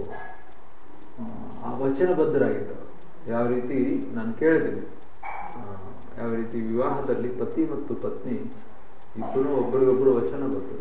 ಆ ವಚನಬದ್ಧರಾಗಿದ್ದಾರೆ ಯಾವ ರೀತಿ ನಾನು ಕೇಳಿದ್ದೀನಿ ಆ, ಯಾವ ರೀತಿ ವಿವಾಹದಲ್ಲಿ ಪತಿ ಮತ್ತು ಪತ್ನಿ ಇಬ್ಬರು ಒಬ್ರಿಗೊಬ್ರು ವಚನಬದ್ಧರು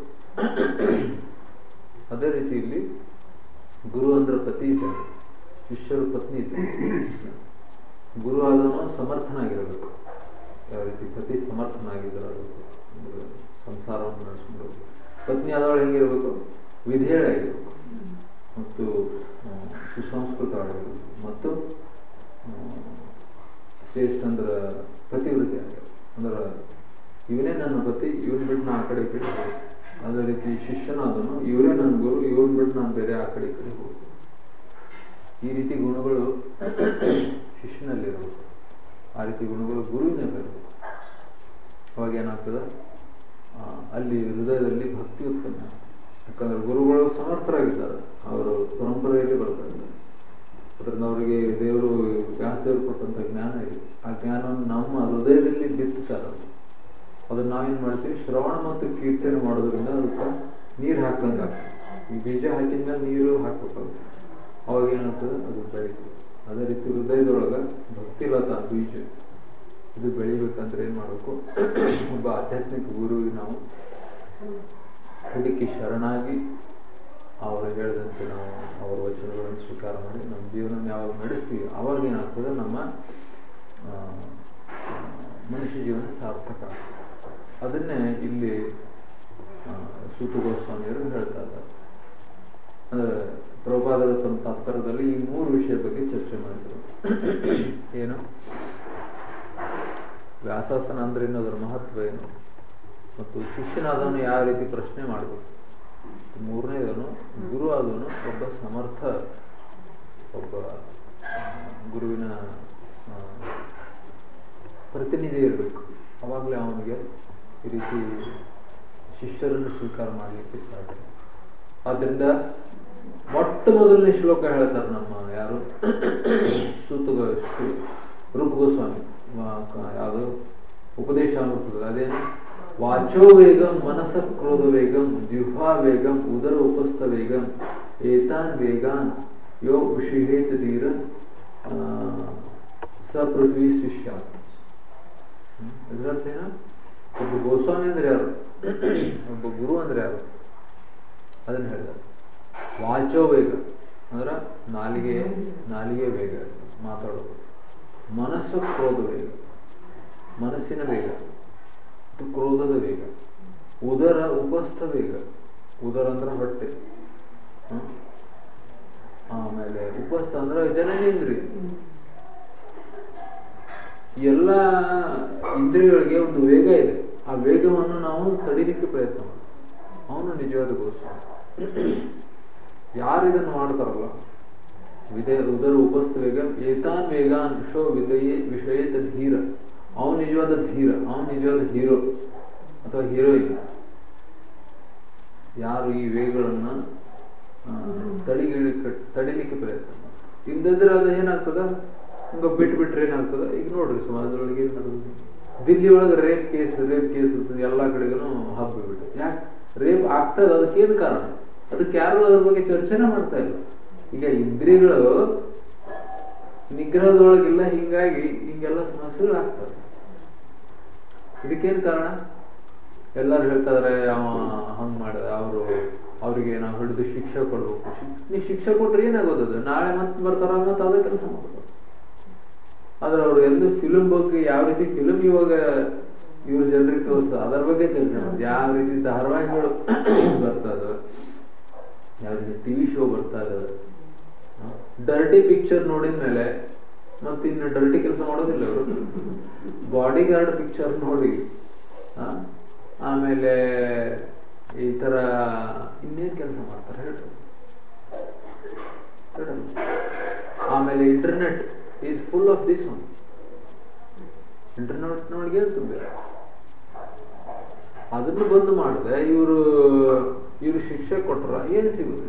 ಅದೇ ರೀತಿ ಇಲ್ಲಿ ಗುರು ಅಂದ್ರೆ ಪತಿ ಇದ್ದಾರೆ ಶಿಷ್ಯರು ಪತ್ನಿ ಇದ್ದಾರೆ ಗುರು ಆದವನು ಸಮರ್ಥನಾಗಿರಬೇಕು ಯಾವ ರೀತಿ ಪತಿ ಸಮರ್ಥನಾಗಿದ್ದಿರಬೇಕು ಅಂದ್ರೆ ಸಂಸಾರವನ್ನು ನಡೆಸ್ಕೊಂಡು ಪತ್ನಿ ಆದವಳು ಹೆಂಗಿರಬೇಕು ವಿಧೇಯಳಾಗಿರಬೇಕು ಮತ್ತು ಆ, ಸುಸಂಸ್ಕೃತವಾಗಿರಬೇಕು ಮತ್ತು ಆ, ಶ್ರೇಷ್ಠ ಅಂದ್ರೆ ಪತಿವೃತ್ತಿ ಆಗಿರಬೇಕು ಅಂದ್ರೆ ಇವನೇ ನನ್ನ ಪತಿ ಇವನ್ ಬಿಟ್ಟು ನಾ ಆ ಕಡೆ ಈ ಕಡೆ ಹೋಗ್ಬೇಕು. ಅದೇ ರೀತಿ ಶಿಷ್ಯನಾದನು ಇವರೇ ನನ್ನ ಗುರು ಇವನ್ ಬಿಟ್ಟು ನಾನು ಬೇರೆ ಆ ಕಡೆ ಈ ಕಡೆ ಹೋಗ್ಬೇಕು ಈ ರೀತಿ ಗುಣಗಳು ಶಿಷ್ಯನಲ್ಲಿರಬೇಕು ಆ ರೀತಿ ಗುಣಗಳು ಗುರುವಿನಲ್ಲಿರಬೇಕು ಅವಾಗ ಏನಾಗ್ತದೆ ಆ, ಅಲ್ಲಿ ಹೃದಯದಲ್ಲಿ ಭಕ್ತಿ ಉತ್ಪನ್ನ ಆಗ್ತದೆ. ಯಾಕಂದ್ರೆ ಗುರುಗಳು ಸಮರ್ಥರಾಗಿದ್ದಾರೆ ಅವರು ಪರಂಪರೆಯಲ್ಲಿ ಬರ್ತಾ ಇದ್ದಾರೆ ಅದರಿಂದ ಅವರಿಗೆ ದೇವರು ವ್ಯಾಸದೇವರು ಕೊಟ್ಟಂತ ಜ್ಞಾನ ಇದೆ ಆ ಜ್ಞಾನವನ್ನು ನಮ್ಮ ಹೃದಯದಲ್ಲಿ ಬಿತ್ತುತ್ತಾರೆ ಅವರು. ಅದನ್ನ ನಾವೇನ್ ಮಾಡ್ತೀವಿ ಶ್ರವಣ ಮತ್ತು ಕೀರ್ತನೆ ಮಾಡೋದ್ರಿಂದ ಅದಕ್ಕೆ ನೀರು ಹಾಕಂಗ ಈ ಬೀಜ ಹಾಕಿದ ಮೇಲೆ ನೀರು ಹಾಕ್ಬೇಕಾಗುತ್ತೆ ಅವಾಗ ಏನಾಗ್ತದೆ ಅದು ಬೆಳೀತದೆ ಅದೇ ರೀತಿ ಹೃದಯದೊಳಗ ಭಕ್ತಿಲತ ಬೀಜ ಇದು ಬೆಳಿಬೇಕಂದ್ರೆ ಏನ್ ಮಾಡಬೇಕು ಒಬ್ಬ ಆಧ್ಯಾತ್ಮಿಕ ಗುರುವಿಗೆ ನಾವು ಹುಡುಕಿ ಶರಣಾಗಿ ಅವರು ಹೇಳಿದಂತೆ ನಾವು ಅವರ ವಚನಗಳನ್ನು ಸ್ವೀಕಾರ ಮಾಡಿ ನಮ್ಮ ಜೀವನ ಯಾವಾಗ ನಡೆಸ್ತೀವಿ ಅವಾಗ ಏನಾಗ್ತದೆ ನಮ್ಮ ಆ, ಮನುಷ್ಯ ಜೀವನ ಸಾರ್ಥಕ ಆಗ್ತದೆ. ಅದನ್ನೇ ಇಲ್ಲಿ ಆ, ಸೂತ ಗೋಸ್ವಾಮಿಯವರು ಹೇಳ್ತಾ ಇದ್ದಾರೆ ಅಂದ್ರೆ ಪ್ರಭಾದರ ತಮ್ಮ ತಾತ್ಪರ್ಯದಲ್ಲಿ ಈ ಮೂರು ವಿಷಯ ಬಗ್ಗೆ ಚರ್ಚೆ ಮಾಡಿದ್ರು ಏನು ವ್ಯಾಸಾಸನ ಅಂದ್ರೆ ಏನು ಅದರ ಮಹತ್ವ ಏನು ಮತ್ತು ಶಿಷ್ಯನಾದವನು ಯಾವ ರೀತಿ ಪ್ರಶ್ನೆ ಮಾಡಬೇಕು ಮೂರನೇದವನು ಗುರು ಆದವನು ಒಬ್ಬ ಸಮರ್ಥ ಒಬ್ಬ ಆ, ಗುರುವಿನ ಆ, ಪ್ರತಿನಿಧಿ ಇರಬೇಕು ಅವಾಗಲೇ ಅವನಿಗೆ ಈ ರೀತಿ ಶಿಷ್ಯರನ್ನು ಸ್ವೀಕಾರ ಮಾಡಲಿಕ್ಕೆ ಸಾಧ್ಯ ಆದ್ರಿಂದ ಮೊಟ್ಟ ಮೊದಲನೇ ಶ್ಲೋಕ ಹೇಳ್ತಾರೆ ನಮ್ಮ ಯಾರು ಸೂತ ರೂಪ ಗೋಸ್ವಾಮಿ ವ- ಕ- ಯಾವುದು ಉಪದೇಶ ಅಮೃತದಲ್ಲಿ ಅದೇನು ವಾಚೋ ವೇಗಂ ಮನಸ ಕ್ರೋಧ ವೇಗಂ ಜಿಹ್ವಾ ವೇಗಂ ಉದರ ಉಪಸ್ಥ ವೇಗಂ ಏತಾನ್ ವೇಗಾನ್ ಯೋ ಉಷಿಹೇತ ಧೀರ ಆ, ಸ ಪೃಥ್ವಿ ಶಿಷ್ಯಾತ್ ಹ್ಮ್? ಇದ್ರ ಅರ್ಥ ಏನು ಒಬ್ಬ ಗೋಸ್ವಾಮಿ ಅಂದ್ರೆ ಯಾರು ಒಬ್ಬ ಗುರು ಅಂದ್ರೆ ಯಾರು ಅದನ್ನ ಹೇಳಿದ್ದಾರೆ ವಾಚೋ ವೇಗ ಅಂದ್ರ ನಾಲಿಗೆ ನಾಲಿಗೆ ವೇಗ ಮಾತಾಡೋದು ಮನಸ್ಸು ಕ್ರೋಧ ವೇಗ ಮನಸ್ಸಿನ ವೇಗ ಮತ್ತು ಕ್ರೋಧದ ವೇಗ ಉದರ ಉಪಸ್ಥ ವೇಗ ಉದರ ಅಂದ್ರೆ ಹೊಟ್ಟೆ ಹ್ಮ್? ಆಮೇಲೆ ಉಪಸ್ಥ ಅಂದ್ರೆ ಜನನೇಂದ್ರಿಯ ಎಲ್ಲ ಇಂದ್ರಿಯಗಳಿಗೆ ಒಂದು ವೇಗ ಇದೆ ಆ ವೇಗವನ್ನು ನಾವು ತಡಿಲಿಕ್ಕೆ ಪ್ರಯತ್ನ ಮಾಡ್ತೀವಿ ಅವನು ನಿಜವಾದ ಗೋಸ್ವಾಮಿ ಯಾರು ಇದನ್ನು ಮಾಡ್ತಾರಲ್ಲ ವಿಧೇ ಉದರ ಉಪಸ್ಥ ವೇಗ ಏತಾನ್ ವೇಗಾನ್ ವಿಶ್ವ ವಿಧಯ ವಿಷಯದ ಧೀರ ಅವನು ನಿಜವಾದ ಧೀರ ಅವನು ನಿಜವಾದ ಹೀರೋ ಅಥವಾ ಹೀರೋಯಿನ್ ಯಾರು ಈ ವೇಗಗಳನ್ನ ಆ, ತಡಿಗಿಳಿಕ್ಕೆ ತಡಿಲಿಕ್ಕೆ ಪ್ರಯತ್ನ ಮಾಡ್ತಾರೆ ಇಲ್ಲದಿದ್ರೆ ಅದು ಏನಾಗ್ತದ ಹಂಗ ಬಿಟ್ಟು ಬಿಟ್ರೆ ಏನಾಗ್ತದ ಈಗ ನೋಡ್ರಿ ಸಮಾಜದೊಳಗೆ ಏನ್ ನಡೆದಿದೆ ದಿಲ್ಲಿ ಒಳಗೆ ರೇಪ್ ಕೇಸ್ ರೇಪ್ ಕೇಸ್ ಎಲ್ಲಾ ಕಡೆಗೂ ಹಬ್ಬ ಬಿಟ್ಟು ಯಾಕೆ ರೇಪ್ ಆಗ್ತದ ಅದಕ್ಕೇನು ಕಾರಣ ಅದಕ್ಕೆ ಯಾರು ಅದ್ರ ಬಗ್ಗೆ ಚರ್ಚೆನೇ ಮಾಡ್ತಾ ಇಲ್ಲ ಈಗ ಇಂದ್ರಿಯಗಳು ನಿಗ್ರಹದೊಳಗಿಲ್ಲ ಹಿಂಗಾಗಿ ಹಿಂಗೆಲ್ಲ ಸಮಸ್ಯೆಗಳು ಆಗ್ತವೆ ಇದಕ್ಕೇನ್ ಕಾರಣ ಎಲ್ಲರೂ ಹೇಳ್ತಾ ಇದಾರೆ ಅವ ಹಂಗ್ ಮಾಡಿದ ಅವರು ಅವರಿಗೆ ನಾವು ಹಿಡಿದು ಶಿಕ್ಷೆ ಕೊಡ್ಬೇಕು ಶಿ- ನೀ ಶಿಕ್ಷೆ ಕೊಟ್ರೆ ಏನಾಗೋದದು ನಾಳೆ ಮತ್ತೆ ಬರ್ತಾರ ಮತ್ತೆ ಅದೇ ಕೆಲಸ ಮಾಡ್ತಾರೆ ಆದ್ರೆ ಅವ್ರು ಎಂದು ಫಿಲ್ಮ್ ಬಗ್ಗೆ ಯಾವ ರೀತಿ ಫಿಲ್ಮ್ ಇವಾಗ ಇವ್ರ ಜನರಿಗೆ ತೋರಿಸ ಅದರ ಬಗ್ಗೆ ಚರ್ಚೆ ಮಾಡಿ ಯಾವ ರೀತಿ ಧಾರಾವಾಹಿಗಳು ಬರ್ತಾ ಇದಾವೆ ಯಾವ ರೀತಿ ಟಿವಿ ಶೋ ಬರ್ತಾ ಇದಾವೆ ಡರ್ಟಿ ಪಿಕ್ಚರ್ ನೋಡಿದ ಮೇಲೆ ಮತ್ತೆ ಇನ್ನು ಡರ್ಟಿ ಕೆಲಸ ಮಾಡೋದಿಲ್ಲ ಅವರು ಬಾಡಿ ಗಾರ್ಡ್ ಪಿಕ್ಚರ್ ನೋಡಿ ಆ, ಆಮೇಲೆ ಈ ತರ ಇನ್ನೇನ್ ಕೆಲಸ ಮಾಡ್ತಾರೆ ಹೇಳ್ರಿ ಹೇಳ್ರಿ. ಆಮೇಲೆ internet is full of this one internet ನೊಳಗೆ ತುಂಬ ಅದನ್ನು ಬಂದು ಮಾಡಿದ್ರೆ ಇವರು ಇವರು ಶಿಕ್ಷೆ ಕೊಟ್ರ ಏನು ಸಿಗುತ್ತೆ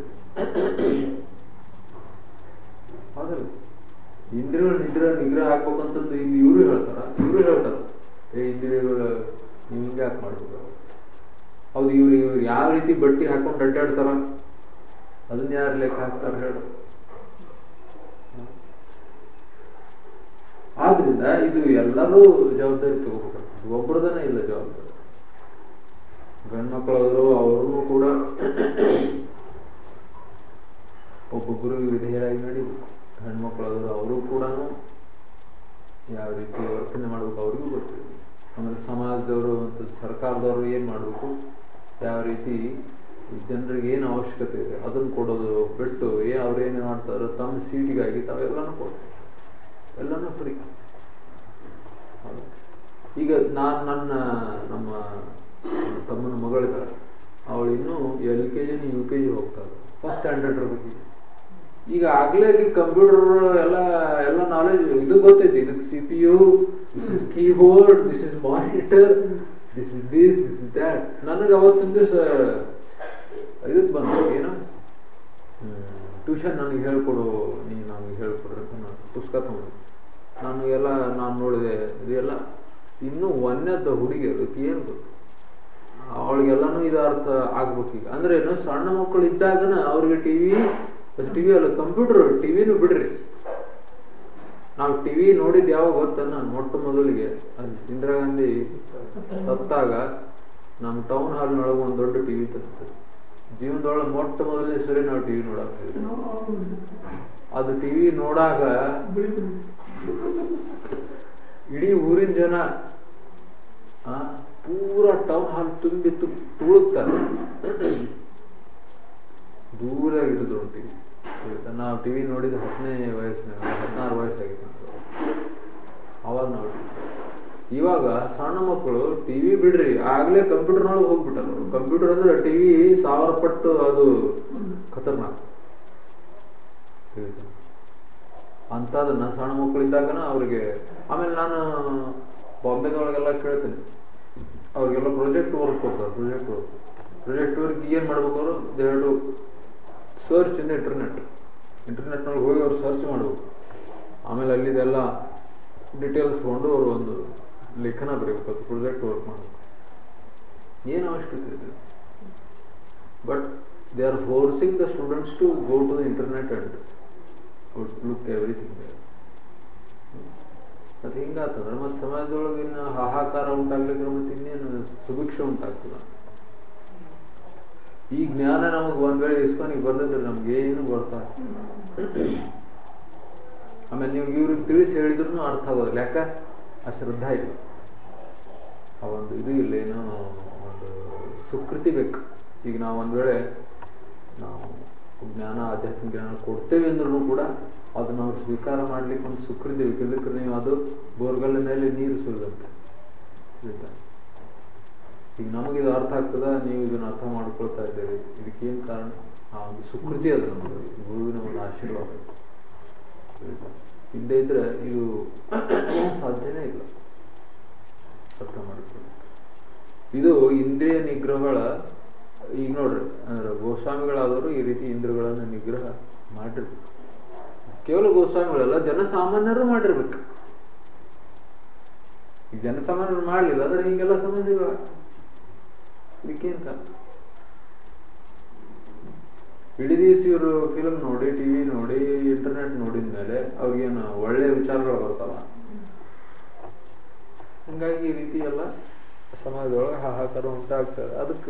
ಹೌದಲ್ಲ ಇಂದ್ರಿಯಗಳು ನಿಗ್ರಹ ನಿಗ್ರಹ ಹಾಕ್ಬೇಕಂತಂದು ಇಲ್ಲಿ ಇವರು ಹೇಳ್ತಾರ ಇವರು ಹೇಳ್ತಾರ ಏ ಇಂದ್ರಿಯಗಳು ನೀವು ಹಿಂಗೆ ಯಾಕೆ ಮಾಡ್ಬೇಕು ಹೌದು ಇವ್ರು ಇವ್ರು ಯಾವ ರೀತಿ ಬಟ್ಟಿ ಹಾಕೊಂಡು ಅಡ್ಡಾಡ್ತಾರ ಅದನ್ನ ಯಾರು ಲೆಕ್ಕ ಹಾಕ್ತಾರ ಹೇಳು ಆದ್ರಿಂದ ಇದು ಎಲ್ಲರೂ ಜವಾಬ್ದಾರಿ ತಗೋಬೇಕು ಒಬ್ಬರದನೇ ಇಲ್ಲ ಜವಾಬ್ದಾರಿ ಗಂಡು ಮಕ್ಕಳಾದ್ರು ಅವ್ರನ್ನು ಕೂಡ ಒಬ್ಬೊಬ್ಬರು ವಿಧೇಯರಾಗಿ ನಡಿಬೇಕು ಹೆಣ್ಮಕ್ಳಾದ್ರು ಅವರು ಕೂಡ ಯಾವ ರೀತಿ ವರ್ತನೆ ಮಾಡ್ಬೇಕು ಅವ್ರಿಗೂ ಗೊತ್ತಿದೆ ಆಮೇಲೆ ಸಮಾಜದವರು ಮತ್ತು ಸರ್ಕಾರದವರು ಏನು ಮಾಡಬೇಕು ಯಾವ ರೀತಿ ಜನರಿಗೆ ಏನು ಅವಶ್ಯಕತೆ ಇದೆ ಅದನ್ನು ಕೊಡೋದು ಬಿಟ್ಟು ಏ ಅವ್ರೇನು ಮಾಡ್ತಾರೋ ತಮ್ಮ ಸೀಟಿಗಾಗಿ ತಾವೆಲ್ಲನೂ ಕೊಡ್ತಾರೆ ಎಲ್ಲನೂ ಫ್ರೀ ಈಗ ನಾನು ನನ್ನ ನಮ್ಮ ತಮ್ಮನ ಮಗಳಿದ್ದಾಳೆ ಅವಳು ಇನ್ನೂ L K G U K G ಹೋಗ್ತಾಳೆ ಫಸ್ಟ್ ಸ್ಟ್ಯಾಂಡರ್ಡ್ ಇರ್ಬೇಕು ಈಗ ಆಗ್ಲೇ ಕಂಪ್ಯೂಟರ್ ಎಲ್ಲ ಎಲ್ಲ ನಾಲೆಜ್ ಇದು ಗೊತ್ತೈತಿ ಇದಕ್ಕೆ C P U this is keyboard this is monitor this is this this is that ನನಗೆ ಅವತ್ತಿನ ದಿವಸ ಇದಕ್ಕೆ ಬಂದು ಏನು ಟ್ಯೂಷನ್ ನನಗೆ ಹೇಳ್ಕೊಡು ನೀನು ನನಗೆ ಹೇಳ್ಕೊಡ್ರಿ ಅಂತ ನಾನು ಪುಸ್ತಕ ತಗೊಂಡು ನಾನು ಎಲ್ಲ ನಾನು ನೋಡಿದೆ ಇದೆಲ್ಲ ಇನ್ನೂ ಒಂದನೇದ ಹುಡುಗಿ ಅದಕ್ಕೆ ಏನು ಗೊತ್ತು ಅವಳಿಗೆಲ್ಲಾನು ಇದು ಅರ್ಥ ಆಗ್ಬೇಕು ಈಗ ಅಂದ್ರೆ ಏನು ಸಣ್ಣ ಮಕ್ಕಳು ಇದ್ದಾಗನ ಅವ್ರಿಗೆ ಟಿವಿ ಟಿವಿ ಅಲ್ಲ ಕಂಪ್ಯೂಟರ್ ಟಿವಿನೂ ಬಿಡ್ರಿ ನಾವು ಟಿವಿ ನೋಡಿದ್ ಯಾವಾಗ ಗೊತ್ತ ನಾನು ಮೊಟ್ಟ ಮೊದಲಿಗೆ ಅಲ್ಲಿ ಇಂದಿರಾ ಗಾಂಧಿ ಸತ್ತಾಗ ನಮ್ಮ ಟೌನ್ ಹಾಲ್ನೊಳಗೆ ಒಂದು ದೊಡ್ಡ ಟಿವಿ ತಂತು ಜೀವನದೊಳಗೆ ಮೊಟ್ಟ ಮೊದಲನೇ ಸರಿ ನಾವು ಟಿವಿ ನೋಡಾಕ್ತೀವಿ ಅದು ಟಿವಿ ನೋಡಾಗ ಇಡೀ ಊರಿನ ಜನ ಆ, ಪೂರಾ ಟೌನ್ ಹಾಲ್ ತುಂಬಿ ತು- ತುಳುಕ್ತಾರೆ ದೂರ ಹಿಡಿದ್ರು ಟಿವಿ ನಾವು ಟಿವಿ ನೋಡಿದ ಹತ್ತನೇ ವಯಸ್ಸಿನಾಗ ಹದಿನಾರು ವಯಸ್ಸಾಗಿತ್ತು ನಮ್ಗೆ. ಅವಾಗ ನಾವು ಇವಾಗ ಸಣ್ಣ ಮಕ್ಕಳು ಟಿವಿ ಬಿಡ್ರಿ ಆಗ್ಲೇ ಕಂಪ್ಯೂಟರ್ನೊಳಗೆ ಹೋಗ್ಬಿಟ್ಟಾರ ಕಂಪ್ಯೂಟರ್ ಅಂದ್ರೆ ಟಿವಿ ಸಾವಿರ ಪಟ್ಟು ಅದು ಖತರ್ನಾಕ್ ತಿಳಿತಾ? ಅಂಥದನ್ನ ಸಣ್ಣ ಮಕ್ಕಳಿದ್ದಾಗನ ಅವ್ರಿಗೆ ಆಮೇಲೆ ನಾನು ಬಾಂಬೆದೊಳಗೆಲ್ಲ ಕೇಳ್ತೇನೆ ಅವ್ರಿಗೆಲ್ಲ ಪ್ರಾಜೆಕ್ಟ್ ವರ್ಕ್ ಕೊಡ್ತಾರೆ ಪ್ರಾಜೆಕ್ಟ್ ವರ್ಕ್ ಪ್ರಾಜೆಕ್ಟ್ ವರ್ಕ್ ಏನ್ ಮಾಡ್ಬೇಕು ಅವರು ಎರಡು ಸರ್ಚ್ ಇನ್ ಇಂಟರ್ನೆಟ್ ಇಂಟರ್ನೆಟ್ನೊಳಗೆ ಹೋಗಿ ಅವ್ರು ಸರ್ಚ್ ಮಾಡ್ಬೇಕು ಆಮೇಲೆ ಅಲ್ಲಿದೆಲ್ಲ ಡೀಟೇಲ್ಸ್ ತಗೊಂಡು ಅವರು ಒಂದು ಲೇಖನ ಬರೀಬೇಕು ಅದು ಪ್ರಾಜೆಕ್ಟ್ ವರ್ಕ್ ಮಾಡಬೇಕು ಏನು ಅವಶ್ಯಕತೆ ಇದೆ but they are forcing the students to go to the internet and look everything ಮತ್ತೆ ಹಿಂಗಾತಂದ್ರೆ ಮತ್ತೆ ಸಮಾಜದೊಳಗೆ ಇನ್ನು ಹಾಹಾಕಾರ ಉಂಟಾಗ್ಲಿಕ್ಕೆ ಮತ್ತೆ ಇನ್ನೇನು ಸುಭಿಕ್ಷೆ ಉಂಟಾಗ್ತದ ಈ ಜ್ಞಾನ ನಮಗೆ ಒಂದ್ ವೇಳೆ ಇಸ್ಕೊನಿಗೆ ಬಂದಿದ್ರೆ ನಮ್ಗೆ ಏನು ಬರ್ತಾ ಆಮೇಲೆ ನೀವು ಇವ್ರಿಗೆ ತಿಳಿಸಿ ಹೇಳಿದ್ರು ಅರ್ಥ ಆಗೋದಿಲ್ಲ ಯಾಕ ಆ ಶ್ರದ್ಧಾ ಇಲ್ಲ ಆ ಒಂದು ಇದು ಇಲ್ಲ ಏನೋ ಒಂದು ಸುಕೃತಿ ಬೇಕು ಈಗ ನಾವು ಒಂದ್ ವೇಳೆ ನಾವು ಜ್ಞಾನ ಆಧ್ಯಾತ್ಮಿಕ ಜ್ಞಾನ ಕೊಡ್ತೇವೆ ಅಂದ್ರೂ ಕೂಡ ಅದನ್ನ ಅವ್ರು ಸ್ವೀಕಾರ ಮಾಡ್ಲಿಕ್ಕೆ ಒಂದು ಸುಕೃತಿ ಬೇಕು ಇದಕ್ಕೆ ನೀವು ಅದು ಬೋರ್ಗಲ್ಲ ಮೇಲೆ ನೀರು ಸುರಿದಂತೆ ಆಯ್ತಾ? ಈಗ ನಮಗೆ ಇದು ಅರ್ಥ ಆಗ್ತದ ನೀವು ಇದನ್ನ ಅರ್ಥ ಮಾಡ್ಕೊಳ್ತಾ ಇದ್ದೀರಿ ಇದಕ್ಕೆ ಏನ್ ಕಾರಣ ಆ ಒಂದು ಸುಕೃತಿ ಅದು ನಮಗೆ ಗುರುವಿನ ಒಂದು ಆಶೀರ್ವಾದ ಆಯ್ತಾ? ಇಲ್ಲದೆ ಇದ್ರೆ ಇದು ಸಾಧ್ಯನೇ ಇಲ್ಲ ಅರ್ಥ ಮಾಡ್ಕೊಳ್ಳಿ ಇದು ಇಂದ್ರಿಯ ನಿಗ್ರಹಗಳ ಈಗ ನೋಡ್ರಿ ಅಂದ್ರೆ ಗೋಸ್ವಾಮಿಗಳಾದವರು ಈ ರೀತಿ ಇಂದ್ರಿಯಗಳನ್ನ ನಿಗ್ರಹ ಮಾಡಿರ್ಬೇಕು ಕೇವಲ ಗೋಸ್ವಾಮಿಗಳಲ್ಲ ಜನಸಾಮಾನ್ಯರು ಮಾಡಿರ್ಬೇಕು ಈಗ ಜನಸಾಮಾನ್ಯರು ಮಾಡ್ಲಿಲ್ಲ ಅಂದ್ರೆ ಹಿಂಗೆಲ್ಲ ಸಮಸ್ಯೆಗಳು ಇದಕ್ಕೇಂತ ಇಡೀ ದಿವಸ ಇವರು ಫಿಲ್ಮ್ ನೋಡಿ ಟಿವಿ ನೋಡಿ ಇಂಟರ್ನೆಟ್ ನೋಡಿದ ಮೇಲೆ ಅವ್ರಿಗೇನು ಒಳ್ಳೆ ವಿಚಾರಗಳು ಬರ್ತಾವ ಹಂಗಾಗಿ ಈ ರೀತಿ ಎಲ್ಲ ಸಮಾಜದೊಳಗೆ ಹಾಹಾಕಾರ ಉಂಟಾಗ್ತದೆ ಅದಕ್ಕೆ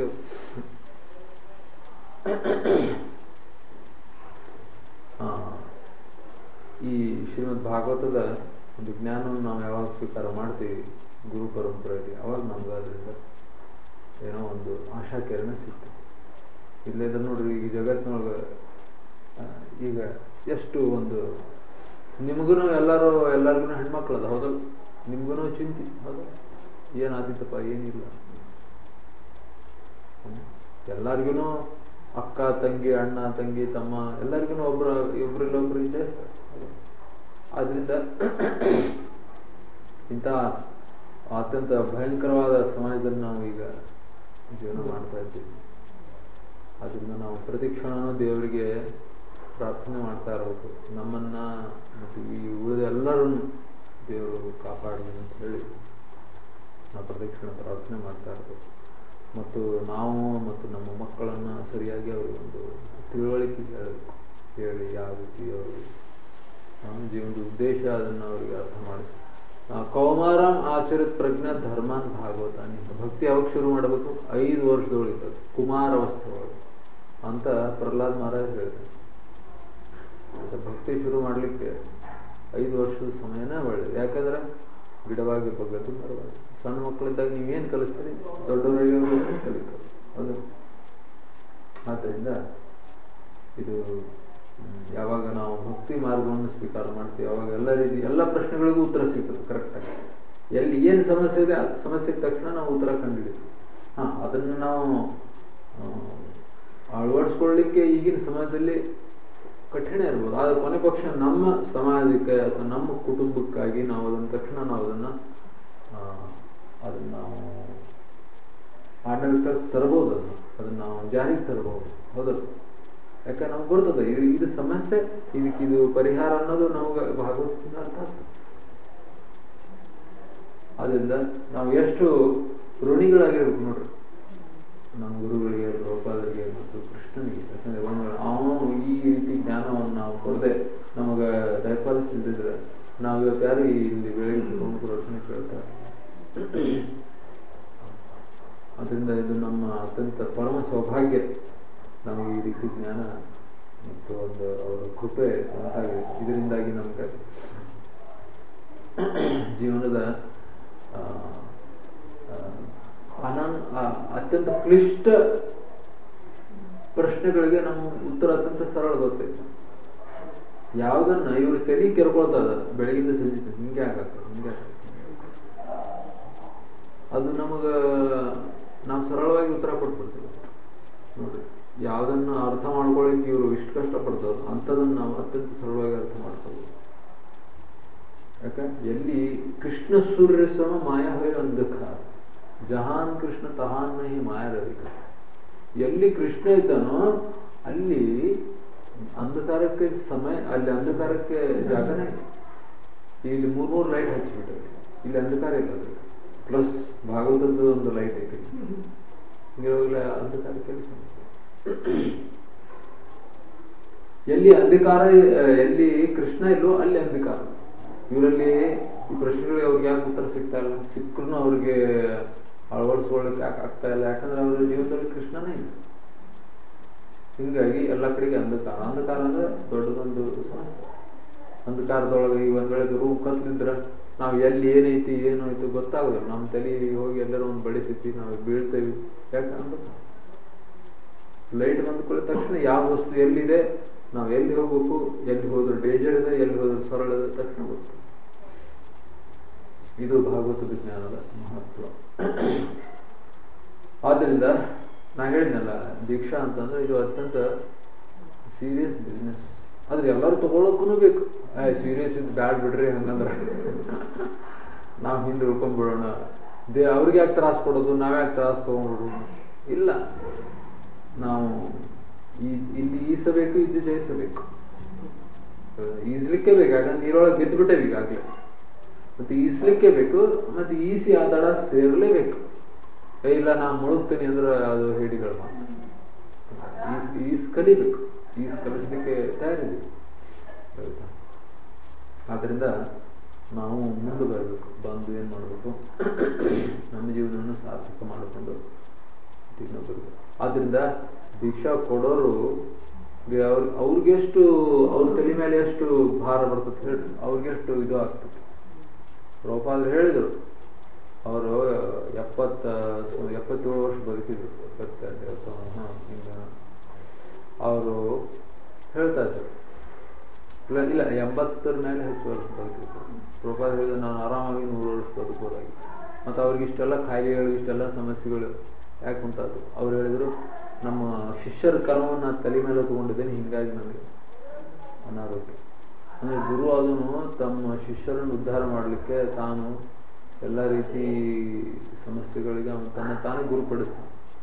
ಆ, ಈ ಶ್ರೀಮದ್ ಭಾಗವತದ ಒಂದು ಜ್ಞಾನವನ್ನು ನಾವು ಯಾವಾಗ ಸ್ವೀಕಾರ ಮಾಡ್ತೀವಿ ಗುರು ಪರಂಪರೆಯಲ್ಲಿ ಅವಾಗ ನಮ್ಗೆ ಅದರಿಂದ ಏನೋ ಒಂದು ಆಶಾಕಿರಣ ಸಿಗ್ತದೆ ಇಲ್ಲದ ನೋಡ್ರಿ ಈಗ ಜಗತ್ತಿನೊಳಗೆ ಆ, ಈಗ ಎಷ್ಟು ಒಂದು ನಿಮಗೂ ಎಲ್ಲರೂ ಎಲ್ಲರಿಗೂ ಹೆಣ್ಮಕ್ಳು ಅದ ಹೌದಲ್ಲ ನಿಮ್ಗೂ ಚಿಂತೆ ಹೌದಲ್ಲ ಏನಾದಿತ್ತಪ್ಪ ಏನಿಲ್ಲ ಹ್ಮ್. ಎಲ್ಲರಿಗೂ ಅಕ್ಕ ತಂಗಿ ಅಣ್ಣ ತಂಗಿ ತಮ್ಮ ಎಲ್ಲರಿಗೂ ಒಬ್ರು ಇಬ್ಬರಿಲ್ಲ ಒಬ್ರು ಇದ್ದೇ ಇರ್ತಾರೆ. ಆದ್ರಿಂದ ಇಂಥ ಅತ್ಯಂತ ಭಯಂಕರವಾದ ಸಮಾಜದಲ್ಲಿ ನಾವು ಈಗ ಜೀವನ ಮಾಡ್ತಾ ಇದ್ದೀವಿ ಅದರಿಂದ ನಾವು ಪ್ರತಿ ಕ್ಷಣನೂ ದೇವರಿಗೆ ಪ್ರಾರ್ಥನೆ ಮಾಡ್ತಾ ಇರಬೇಕು ನಮ್ಮನ್ನ ಮತ್ತು ಈ ಉಳಿದ ಎಲ್ಲರನ್ನು ದೇವರು ಕಾಪಾಡಲಿ ಅಂತ ಹೇಳಿ ನಾವು ಪ್ರತಿ ಕ್ಷಣ ಪ್ರಾರ್ಥನೆ ಮಾಡ್ತಾ ಇರಬೇಕು ಮತ್ತು ನಾವು ಮತ್ತು ನಮ್ಮ ಮಕ್ಕಳನ್ನು ಸರಿಯಾಗಿ ಅವರಿಗೆ ಒಂದು ತಿಳುವಳಿಕೆ ಹೇಳಬೇಕು ಹೇಳಿ ಯಾವ ರೀತಿ ಅವರು ನಮ್ಮ ಜೀವನದ ಉದ್ದೇಶ ಅದನ್ನು ಅವರಿಗೆ ಅರ್ಥ ಮಾಡಿಸಿ ಕೌಮಾರಂ ಆಚರಿತ ಪ್ರಜ್ಞಾ ಧರ್ಮಾನ್ ಭಾಗವತಾನಿ ಭಕ್ತಿ ಯಾವಾಗ ಶುರು ಮಾಡಬೇಕು ಐದು ವರ್ಷದೊಳಗೆ ಕುಮಾರ ಅವಸ್ಥೆ ಒಳಗೆ ಅಂತ ಪ್ರಹ್ಲಾದ್ ಮಹಾರಾಜ್ ಹೇಳಿದ್ರು ಮತ್ತೆ ಭಕ್ತಿ ಶುರು ಮಾಡಲಿಕ್ಕೆ ಐದು ವರ್ಷದ ಸಮಯನೇ ಒಳ್ಳೇದು ಯಾಕಂದ್ರೆ ಗಿಡವಾಗಿ ಬಗ್ಗದ್ದು ಮರವಾಗಿ ಸಣ್ಣ ಮಕ್ಕಳಿದ್ದಾಗ ನೀವೇನು ಕಲಿಸ್ತೀರಿ ದೊಡ್ಡವರಿಗೆ ಅವರು ಕಲಿತಾರೆ ಹೌದು ಆದ್ದರಿಂದ ಇದು ಹ್ಮ್, ಯಾವಾಗ ನಾವು ಭಕ್ತಿ ಮಾರ್ಗವನ್ನು ಸ್ವೀಕಾರ ಮಾಡ್ತೀವಿ ಅವಾಗ ಎಲ್ಲ ರೀತಿ ಎಲ್ಲ ಪ್ರಶ್ನೆಗಳಿಗೂ ಉತ್ತರ ಸಿಗ್ತದೆ ಕರೆಕ್ಟಾಗಿ ಎಲ್ಲಿ ಏನು ಸಮಸ್ಯೆ ಇದೆ ಆ ಸಮಸ್ಯೆಗೆ ತಕ್ಷಣ ನಾವು ಉತ್ತರ ಕಂಡುಹಿಡಿತೀವಿ ಹಾ ಅದನ್ನು ನಾವು ಆ, ಅಳವಡಿಸ್ಕೊಳ್ಳಿಕ್ಕೆ ಈಗಿನ ಸಮಾಜದಲ್ಲಿ ಕಠಿಣ ಇರ್ಬೋದು ಆದ್ರೆ ಕೊನೆ ಪಕ್ಷ ನಮ್ಮ ಸಮಾಜಕ್ಕೆ ಅಥವಾ ನಮ್ಮ ಕುಟುಂಬಕ್ಕಾಗಿ ನಾವು ಅದನ್ನ ತಕ್ಷಣ ನಾವು ಅದನ್ನ ಆ, ಅದನ್ನ ನಾವು ಆಡಳಿತ ತರಬಹುದು ಅದನ್ನ ಅದನ್ನ ನಾವು ಜಾರಿಗೆ ತರಬಹುದು ಹೌದಲ್ಲ ಯಾಕಂದ್ರೆ ನಮ್ಗೆ ಬರ್ತದೆ ಇದು ಇದು ಸಮಸ್ಯೆ ಇದಕ್ಕೆ ಇದು ಪರಿಹಾರ ಅನ್ನೋದು ನಮ್ಗೆ ಭಾಗವತದಿಂದ ಅರ್ಥ ಆಗ್ತದೆ ಆದ್ರಿಂದ ನಾವು ಎಷ್ಟು ಋಣಿಗಳಾಗಿರ್ಬೇಕು ನೋಡ್ರಿ ನಮ್ಮ ಗುರುಗಳಿಗೆ ಗೋಪಾಲರಿಗೆ ಮತ್ತು ಕೃಷ್ಣನಿಗೆ ಯಾಕಂದ್ರೆ ಒಂದು ಅವನು ಈ ರೀತಿ ಜ್ಞಾನವನ್ನು ನಾವು ಕೊಡದೆ ನಮಗೆ ದಯಪಾಲಿಸಿದ್ರೆ ನಾವು ಇವತ್ತು ಯಾರು ಇಲ್ಲಿ ಬೆಳಗ್ಗೆ ಪ್ರಮುಖ ರಚನೆ ಕೇಳ್ತಾರೆ ಅದರಿಂದ ಇದು ನಮ್ಮ ಅತ್ಯಂತ ಪರಮ ಸೌಭಾಗ್ಯ ನಮಗೆ ಈ ರೀತಿ ಜ್ಞಾನ ಮತ್ತು ಒಂದು ಅವರ ಕೃಪೆ ಉಂಟಾಗಿದೆ ಇದರಿಂದಾಗಿ ನಮಗೆ ಜೀವನದ ಆ, ಆ, ಅನನ್ ಆ, ಅತ್ಯಂತ ಕ್ಲಿಷ್ಟ ಪ್ರಶ್ನೆಗಳಿಗೆ ನಮ್ಮ ಉತ್ತರ ಅತ್ಯಂತ ಸರಳ ಗೊತ್ತೈತೆ ಯಾವ್ದನ್ನ ಇವ್ರು ತಲೆ ಕೆರ್ಕೊಳ್ತಾ ಇದಾರೆ ಬೆಳಗಿಂದ ಸಂಜೆ ತನಕ ಹಿಂಗೆ ಆಗತ್ತೆ ಹಿಂಗೆ ಆಗತ್ತೆ. ಅದು ನಮಗ ನಾವು ಸರಳವಾಗಿ ಉತ್ತರ ಕೊಟ್ಬಿಡ್ತೀವಿ ನೋಡ್ರಿ ಯಾವ್ದನ್ನ ಅರ್ಥ ಮಾಡ್ಕೊಳ್ಳಿಕ್ಕೆ ಇವರು ಇಷ್ಟು ಕಷ್ಟಪಡ್ತಾರೋ ಅಂಥದನ್ನ ನಾವು ಅತ್ಯಂತ ಸರಳವಾಗಿ ಅರ್ಥ ಮಾಡ್ಕೋಬೋದು ಯಾಕ ಎಲ್ಲಿ ಕೃಷ್ಣ ಸೂರ್ಯ ಸಮ ಮಾಯಾ ಹೋಯ್ ಅಂಧಕಾರ ಜಹಾನ್ ಕೃಷ್ಣ ತಹಾನ್ ನಹಿ ಮಾಯಾ ರವಿಕ ಎಲ್ಲಿ ಕೃಷ್ಣ ಇದ್ದಾನೋ ಅಲ್ಲಿ ಅಂಧಕಾರಕ್ಕೆ ಸಮಯ ಅಲ್ಲಿ ಅಂಧಕಾರಕ್ಕೆ ಜಾಗನೇ ಇಲ್ಲ. ಇಲ್ಲಿ ಮೂರ್ ಮೂರು ಲೈಟ್ ಹಚ್ಚಿಬಿಟ್ರೆ ಇಲ್ಲಿ ಅಂಧಕಾರ ಇಲ್ಲ ಅದು ಪ್ಲಸ್ ಭಾಗವತದ್ದು ಒಂದು ಲೈಟ್ ಐತಿ ಹಿಂಗಿರುವಾಗಲೇ ಅಂಧಕಾರ ಕೆಲಸ ಎಲ್ಲಿ ಅಂಧಕಾರ ಆ, ಎಲ್ಲಿ ಕೃಷ್ಣ ಇಲ್ಲೋ ಅಲ್ಲಿ ಅಂಧಕಾರ ಇವರಲ್ಲಿ ಈ ಪ್ರಶ್ನೆಗಳಿಗೆ ಅವ್ರಿಗೆ ಯಾಕೆ ಉತ್ತರ ಸಿಗ್ತಾ ಇಲ್ಲ ಸಿಕ್ಕರೂ ಅವ್ರಿಗೆ ಅಳವಡಿಸ್ಕೊಳ್ಳಿಕ್ಕೆ ಯಾಕೆ ಆಗ್ತಾ ಇಲ್ಲ ಯಾಕಂದ್ರೆ ಅವ್ರ ಜೀವನದಲ್ಲಿ ಕೃಷ್ಣನೇ ಇಲ್ಲ ಹಿಂಗಾಗಿ ಎಲ್ಲ ಕಡೆಗೆ ಅಂಧಕಾರ ಅಂಧಕಾರ ಅಂದ್ರೆ ದೊಡ್ಡದೊಂದು ಸಮಸ್ಯೆ ಅಂಧಕಾರದೊಳಗೆ ಈ ಒಂದ್ ವೇಳೆ ರೂಮ್ ಕತ್ಲಿದ್ರ ನಾವು ಎಲ್ಲಿ ಏನೈತಿ ಏನು ಐತಿ ಗೊತ್ತಾಗೋದಿಲ್ಲ ನಮ್ಮ ತಲೆ ಹೋಗಿ ಎಲ್ಲರೂ ಒಂದು ಬೆಳಿತೈತಿ ನಾವು ಬೀಳ್ತೇವಿ ಯಾಕೆ ಅಂಧಕಾರ ಲೈಟ್ ಬಂದ ಕೂಡ ತಕ್ಷಣ ಯಾವ ವಸ್ತು ಎಲ್ಲಿದೆ ನಾವು ಎಲ್ಲಿ ಹೋಗ್ಬೇಕು ಎಲ್ಲಿ ಹೋದ್ರೆ ಡೇಂಜರ್ ಇದೆ ಎಲ್ಲಿ ಹೋದ್ರೆ ಸರಳ ಇದೆ ತಕ್ಷಣ ಗೊತ್ತು ಇದು ಭಾಗವತ ವಿಜ್ಞಾನದ ಮಹತ್ವ ಆದ್ರಿಂದ ನಾ ಹೇಳಿದ್ನಲ್ಲ ದೀಕ್ಷಾ ಅಂತಂದ್ರೆ ಇದು ಅತ್ಯಂತ ಸೀರಿಯಸ್ ಬಿಸ್ನೆಸ್ ಆದ್ರೆ ಎಲ್ಲರೂ ತಗೊಳಕ್ಕೂ ಬೇಕು ಸೀರಿಯಸ್ ಇದು ಬ್ಯಾಡ್ ಬಿಡ್ರಿ ಹಂಗಂದ್ರೆ ನಾವು ಹಿಂದೆ ಉಳ್ಕೊಂಡ್ಬಿಡೋಣ ದೇ ಅವ್ರಿಗೆ ಯಾಕೆ ತ್ರಾಸ ಕೊಡೋದು ನಾವ್ಯಾಕೆ ತ್ರಾಸ ತಗೊಂಡ್ಬಿಡೋದು ಇಲ್ಲ ನಾವು ಈ ಇಲ್ಲಿ ಈಸಬೇಕು ಇದು ಜಯಿಸಬೇಕು ಈಸ್ಲಿಕ್ಕೆ ಬೇಕು ಯಾಕಂದ್ರೆ ನೀರೊಳಗೆ ಬಿದ್ದುಬಿಟ್ಟೇವೆ ಈಗಾಗಲೇ ಮತ್ತೆ ಈಸ್ಲಿಕ್ಕೆ ಬೇಕು ಮತ್ತೆ ಈಸಿ ಆ ದಡ ಸೇರ್ಲೇಬೇಕು ಏ ಇಲ್ಲ ನಾ ಮುಳುಗ್ತೀನಿ ಅಂದ್ರೆ ಅದು ಹೇಡಿಗಳ ಮಾತು ಈಸ್ ಈಸ್ ಕಲಿಬೇಕು ಈಸ್ ಕಲಿಸ್ಲಿಕ್ಕೆ ತಯಾರಿದೆ ಆಯ್ತಾ? ಆದ್ರಿಂದ ನಾವು ಮುಂದೆ ಬರಬೇಕು ಬಂದು ಏನ್ ಮಾಡಬೇಕು ನಮ್ಮ ಜೀವನವನ್ನು ಸಾರ್ಥಕ ಮಾಡಿಕೊಂಡು ಇನ್ನೊಬ್ಬರಿಗೆ ಆದ್ರಿಂದ ದೀಕ್ಷಾ ಕೊಡೋರು ಗೆ ಅವ್ರ ಅವ್ರಿಗೆಷ್ಟು ಅವ್ರ ತಲೆ ಮೇಲೆ ಎಷ್ಟು ಭಾರ ಬರ್ತದೆ ಹೇಳಿ ಅವ್ರಿಗೆಷ್ಟು ಇದು ಆಗ್ತದೆ ರೋಪಾದ್ರು ಹೇಳಿದರು ಅವರು ಎಪ್ಪತ್ತ ಎಪ್ಪತ್ತೇಳು ವರ್ಷ ಬದುಕಿದ್ರು ಎಪ್ಪತ್ತೆರಡು ಹಾ ಹಿಂಗ ಅವರು ಹೇಳ್ತಾ ಇದ್ರು ಇಲ್ಲ ಇಲ್ಲ ಎಂಬತ್ತರ ಮೇಲೆ ಹೆಚ್ಚು ವರ್ಷ ಬದುಕಿದ್ರು ರೋಪಾದ್ ಹೇಳಿದ್ರು ನಾನು ಆರಾಮಾಗಿ ನೂರು ವರ್ಷ ಬದುಕೋದಾಗಿ ಮತ್ತು ಅವ್ರಿಗೆ ಇಷ್ಟೆಲ್ಲ ಕಾಯಿಲೆಗಳು ಇಷ್ಟೆಲ್ಲ ಸಮಸ್ಯೆಗಳು ಯಾಕೆ ಉಂಟಾದ್ರು ಅವ್ರು ಹೇಳಿದ್ರು ನಮ್ಮ ಶಿಷ್ಯರ ಕರ್ಮವನ್ನು ತಲೆ ಮೇಲೆ ತಗೊಂಡಿದ್ದೇನೆ ಹಿಂಗಾಗಿ ನನಗೆ ಅನಾರೋಗ್ಯ ಅಂದರೆ ಗುರು ಅದನ್ನು ತಮ್ಮ ಶಿಷ್ಯರನ್ನು ಉದ್ಧಾರ ಮಾಡಲಿಕ್ಕೆ ತಾನು ಎಲ್ಲ ರೀತಿ ಸಮಸ್ಯೆಗಳಿಗೆ ಅವನು ತನ್ನ ತಾನೇ ಗುರುಪಡಿಸ್ತಾನೆ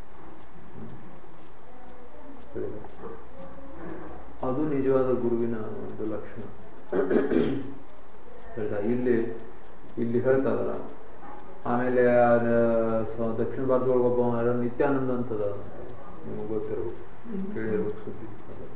ತಿಳಿದ? ಅದು ನಿಜವಾದ ಗುರುವಿನ ಒಂದು ಲಕ್ಷಣ ಹೇಳ್ತಾ ಇಲ್ಲಿ ಇಲ್ಲಿ ಹೇಳ್ತಾ ಇದಾರ ಆಮೇಲೆ ಆ ಸ- ದಕ್ಷಿಣ ಭಾರತದೊಳಗೆ ಒಬ್ಬ ಯಾರೋ ನಿತ್ಯಾನಂದ ಅಂತದ ನಿಮಗೆ ಗೊತ್ತಿರ್ಬೇಕು ಕೇಳಿರ್ಬೇಕು ಸುದ್ದಿ ಅದು.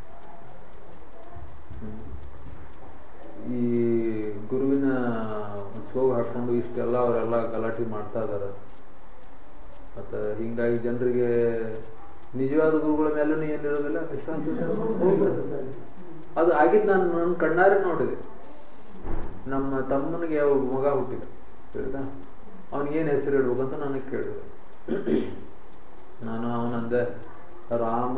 ಹ್ಮ್. ಈ ಗುರುವಿನ ಸೋಗು ಹಾಕೊಂಡು ಇಷ್ಟೆಲ್ಲ ಅವರೆಲ್ಲ ಗಲಾಟೆ ಮಾಡ್ತಾ ಇದಾರೆ ಮತ್ತು ಹಿಂಗಾಗಿ ಜನರಿಗೆ ನಿಜವಾದ ಗುರುಗಳ ಮೇಲೂ ಏನಿರೋದಿಲ್ಲ ವಿಶ್ವಾಸ ಹೋಗ್ಬಿಡುತ್ತೆ. ಅದು ಆಗಿದ್ದು ನಾನು ನನ್ನ ಕಣ್ಣಾರೆ ನೋಡಿದೆ ನಮ್ಮ ತಮ್ಮನಿಗೆ ಒಬ್ಬ ಮಗ ಹುಟ್ಟಿದ ಹೇಳಿದ ಅವನಿಗೇನು ಹೆಸರು ಇಡ್ಬೇಕು ಅಂತ ನನಗೆ ಕೇಳಿದೆ ನಾನು ಅವನಂದೆ ರಾಮ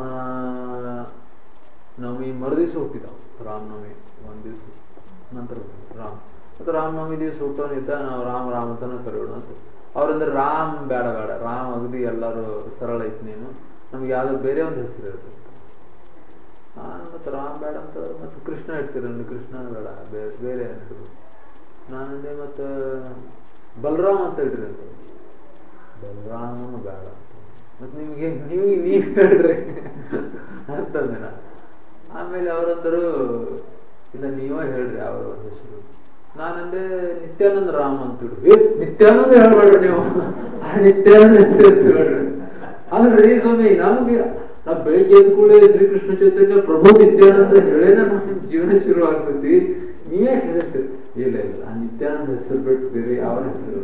ನವಮಿ ಮರುದಿವಸ ಹುಟ್ಟಿದ ರಾಮನವಮಿ ಒಂದು ದಿವಸ ನಂತರ ಹುಟ್ಟಿದ ರಾಮ್ ಮತ್ತು ರಾಮನವಮಿ ದಿವಸ ಹುಟ್ಟೋನಿದ್ದ ನಾವು ರಾಮ ರಾಮ ಅಂತಾನೆ ಕರೆಯೋಣ ಅಂತ ಅವ್ರಂದ್ರೆ ರಾಮ್ ಬೇಡ ಬೇಡ ರಾಮ್ ಅಗದಿ ಎಲ್ಲರೂ ಸರಳ ಐತಿ ನೀನು ನಮ್ಗೆ ಯಾವ್ದೋ ಬೇರೆ ಒಂದು ಹೆಸರು ಇರ್ತದೆ ನಾನು ಮತ್ತು ರಾಮ್ ಬೇಡ ಅಂತ ಮತ್ತು ಕೃಷ್ಣ ಇಡ್ತೀರಲ್ಲ ಕೃಷ್ಣ ಬೇಡ ಬೇರೆ ಬೇರೆ ಹೆಸರು ನಾನಂದೆ ಮತ್ತು ಬಲರಾಮ್ ಅಂತ ಇಡ್ರಿ ಅಂತ ಬಲರಾಮನು ಬೇಡ ಮತ್ತು ನಿಮಗೆ ನೀವು ನೀವು ಹೇಳ್ರಿ ಅಂತಂದೆ ನಾನು ಆಮೇಲೆ ಅವರಂದರು ಇಲ್ಲ ನೀವೇ ಹೇಳ್ರಿ ಅವರ ಒಂದು ಹೆಸರು ನಾನಂದೆ ನಿತ್ಯಾನಂದ ರಾಮ್ ಅಂತ ಇಡ್ರಿ ಏ ನಿತ್ಯಾನಂದ ಹೇಳ್ಬೇಡ್ರಿ ನೀವು ಆ ನಿತ್ಯಾನಂದ ಹೆಸರು ಹೇಳ್ರಿ ಅಲ್ರಿ ಸ್ವಾಮಿ ನಮ್ಗೆ ನಾ ಬೆಳಿಗ್ಗೆ ಎದ್ದ ಕೂಡಲೇ ಶ್ರೀಕೃಷ್ಣ ಚೈತನ್ಯ ಪ್ರಭು ನಿತ್ಯಾನಂದ ಹೇಳೇನ ನಮ್ಮ ಜೀವನ ಶುರು ಆಗ್ತೈತಿ ನೀವೇ ಹೇಳ್ತೀರಿ ಇಲ್ಲ ಇಲ್ಲ ಆ ನಿತ್ಯಾನಂದ ಹೆಸರು ಬಿಟ್ಟು ಬೇರೆ ಯಾವ ಹೆಸರು